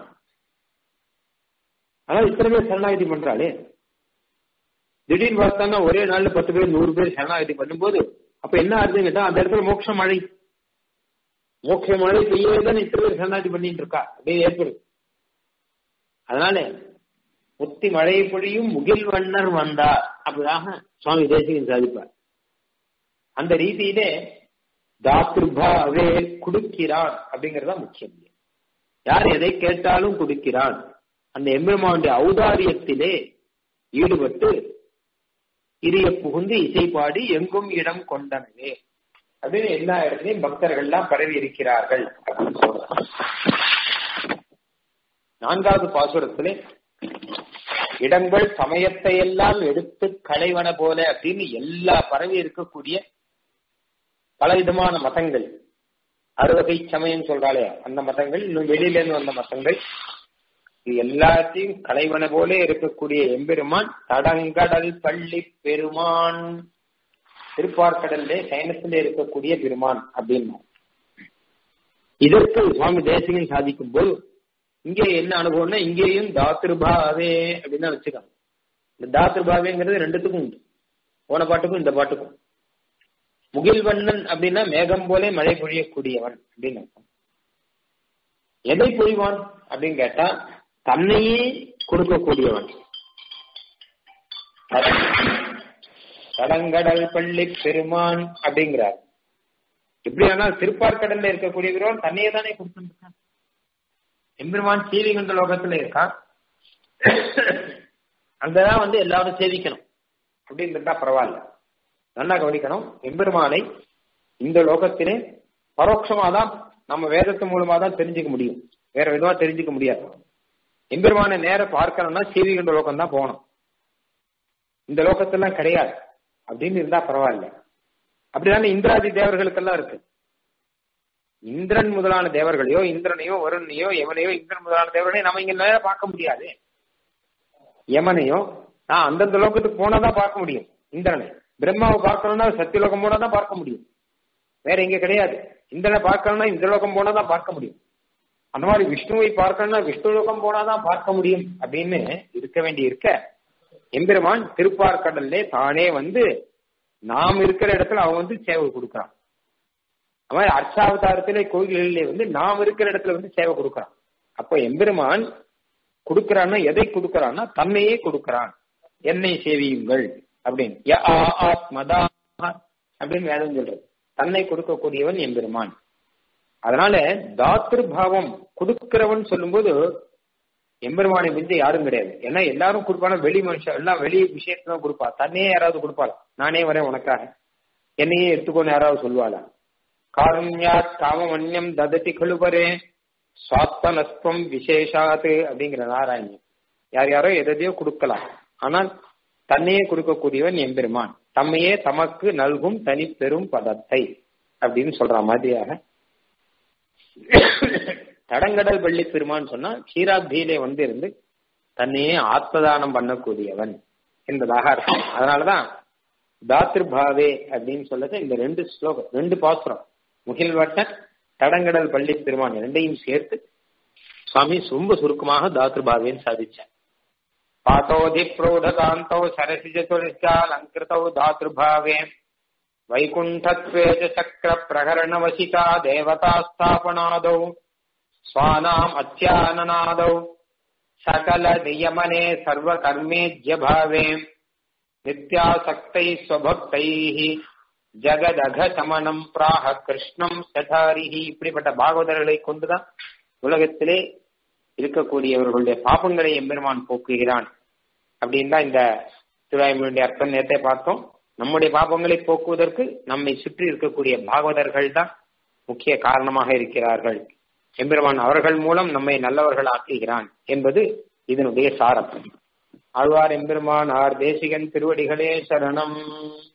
அதான் இத்தனை பேர் சரணாகதி பண்றாளே திடீர்னு பார்த்தாங்கன்னா ஒரே நாள்ல பத்து பேர் நூறு பேர் சரணாகதி பண்ணும்போது அப்ப என்ன ஆகுதுன்னு கேட்டா அந்த இடத்துல மோட்ச மழை மோட்ச மழை பெய்யவே தான் இத்தனை பேர் சரணாகதி பண்ணிட்டு இருக்கா அப்படியே ஏற்படும் அதனால முத்தி மழை பொழியும் முகில் வண்ணர் வந்தார் அப்படிதாக சுவாமி தேசிகன் சாதிப்பார் அந்த ரீதியிலே தாத்ருபாவே குடுக்கிறான் அப்படிங்கறதா முக்கியம் யார் எதை கேட்டாலும் கொடுக்கிறான் அந்த எம்பெருமானுடைய ஔதாரியத்திலே ஈடுபட்டு இரிய புகுந்து இசை பாடி எங்கும் இடம் கொண்டனவே அப்படின்னு எல்லா இடத்துலயும் பக்தர்கள்லாம் பரவி இருக்கிறார்கள் அப்படின்னு சொல்றாங்க நான்காவது பாசுரத்திலே இடங்கள் சமயத்தை எல்லாம் எடுத்து களைவன போல அப்படின்னு எல்லா பரவி இருக்கக்கூடிய பலவிதமான மதங்கள் அறுவகை சமயம் சொல்றாளே அந்த மதங்கள் இன்னும் வெளியில இருந்து வந்த மதங்கள் இது எல்லாத்தையும் களைவன போல இருக்கக்கூடிய எம்பெருமான் தடங்கடல் பள்ளி பெருமான் திருப்பார்கடல்லே சயனத்திலே இருக்கக்கூடிய பெருமான் அப்படின்னா இதற்கு சுவாமி தேசிகன் சாதிக்கும் போது இங்கே என்ன அனுபவம்னா இங்கேயும் தாத்திருபாவே அப்படின்னு தான் வச்சுக்காங்க இந்த தாத்திருபாவேங்கிறது ரெண்டுத்துக்கும் உண்டு போன பாட்டுக்கும் இந்த பாட்டுக்கும் முகில்வண்ணன் அப்படின்னா மேகம் போலே மழை பொழியக்கூடியவன் அப்படின்னு அர்த்தம் எதை பொழிவான் அப்படின்னு கேட்டா தன்னையே கொடுக்கக்கூடியவன் கடங்கடல் பள்ளி பெருமான் அப்படிங்கிறார் எப்படி ஆனால் திருப்பார்கடல்ல இருக்கக்கூடிய பெருமான் தன்னையே தானே கொடுத்துருக்கான் எம்பெருமான் சேவிகண்ட லோகத்துல இருக்கான் அங்கதான் வந்து எல்லாரும் சேவிக்கணும் அப்படின்னு இருந்தா பரவாயில்ல நல்லா கவனிக்கணும் எம்பெருமானை இந்த லோகத்திலே பரோட்சமா தான் நம்ம வேதத்து மூலமா தான் தெரிஞ்சுக்க முடியும் வேற விதமா தெரிஞ்சுக்க முடியாது எம்பெருமானை நேர பார்க்கணும்னா சேவிகண்ட லோகம் தான் போகணும் இந்த லோகத்தெல்லாம் கிடையாது அப்படின்னு இருந்தா பரவாயில்ல அப்படிதானே இந்திராதி தேவர்களுக்கெல்லாம் இருக்கு இந்திரன் முதலான தேவர்களையோ இந்திரனையோ வருணையோ யமனையோ இந்திரன் முதலான தேவர்களையோ நம்ம இங்க நேரம் பார்க்க முடியாது யமனையோ நான் அந்தந்த லோகத்துக்கு போனாதான் பார்க்க முடியும் இந்திரனை பிரம்மாவை பார்க்கணும்னா சத்தியலோகம் போனா தான் பார்க்க முடியும் வேற எங்க கிடையாது இந்திரனை பார்க்கணும்னா இந்த லோகம் போனா தான் பார்க்க முடியும் அந்த மாதிரி விஷ்ணுவை பார்க்கணும்னா விஷ்ணு லோகம் போனாதான் பார்க்க முடியும் அப்படின்னு இருக்க வேண்டி இருக்க எம்பெருமான் திருப்பார்கடல்லே தானே வந்து நாம் இருக்கிற இடத்துல அவன் வந்து சேவை கொடுக்கறான் அது மாதிரி அர்ச்சாவதாரத்திலே கோயில்களிலே வந்து நாம் இருக்கிற இடத்துல வந்து சேவை கொடுக்கறான் அப்போ எம்பெருமான் கொடுக்கறான்னா எதை கொடுக்கறான்னா தன்னையே கொடுக்கறான் என்னை சேவியுங்கள் அப்படின்னு ய ஆ ஆத்மதா அப்படின்னு வேதம் சொல்றது தன்னை கொடுக்கக்கூடியவன் எம்பெருமான் அதனால தாத்திரு பாவம் கொடுக்கிறவன் சொல்லும்போது எம்பெருமானை மிஞ்ச யாரும் கிடையாது ஏன்னா எல்லாரும் கொடுப்பானா வெளி மனுஷன் எல்லாம் வெளி விஷயத்துல தான் கொடுப்பா தன்னையே யாராவது கொடுப்பாளா நானே வரேன் உனக்காக என்னையே எடுத்துக்கோன்னு யாராவது சொல்லுவாளா காருண்யா காமமன்யம் தததி கழுவரே சுவாத்மனஸ்துவம் விசேஷாத்து அப்படிங்கிற நாராயணன் யார் யாரோ எதையோ கொடுக்கலாம் ஆனால் தன்னையே கொடுக்கக்கூடியவன் எம்பெருமான் தம்மையே தமக்கு நல்கும் தனி பெரும் பதத்தை அப்படின்னு சொல்ற மாதிரியாக தடங்கடல் பள்ளி பெருமான் சொன்னா க்ஷீராப்தியிலே வந்து இருந்து தன்னையே ஆத்மதானம் பண்ணக்கூடியவன் என்பதாக அர்த்தம் அதனாலதான் தாத்ருபாவே அப்படின்னு சொல்லது இந்த ரெண்டு ஸ்லோகம் ரெண்டு பாசுரம் முகில் வட்ட தடங்கடல் பள்ளி பெருமான் ரெண்டையும் சேர்த்து சுவாமி ரொம்ப சுருக்கமாக தாத்ருபாவேன்னு சாதிச்சார் पातोधि प्रौढकान्तौ सरसिजतुलस्यालङ्कृतौ धातृभावे वैकुण्ठत्वे च चक्रप्रहरणवशिता देवतास्थापनादौ स्वानाम् अत्याननादौ सकलनियमने सर्वकर्मेज्यभावे नित्यासक्तैः स्वभक्तैः ஜகதகசமனம் பிராக கிருஷ்ணம் சதாரிஹி இப்படிப்பட்ட பாகவதர்களை கொண்டுதான் உலகத்திலே இருக்கக்கூடியவர்களுடைய பாபங்களை எம்பெருமான் போக்குகிறான் அப்படின்னு தான் இந்த திருவாய்மொழியுடைய அர்த்தம் நேரத்தை பார்த்தோம் நம்முடைய பாபங்களை போக்குவதற்கு நம்மை சுற்றி இருக்கக்கூடிய பாகவதர்கள் தான் முக்கிய காரணமாக இருக்கிறார்கள் எம்பெருமான் அவர்கள் மூலம் நம்மை நல்லவர்கள் ஆக்குகிறான் என்பது இதனுடைய சாரம் ஆழ்வார் எம்பெருமான் ஆர் தேசிகன் திருவடிகளே சரணம்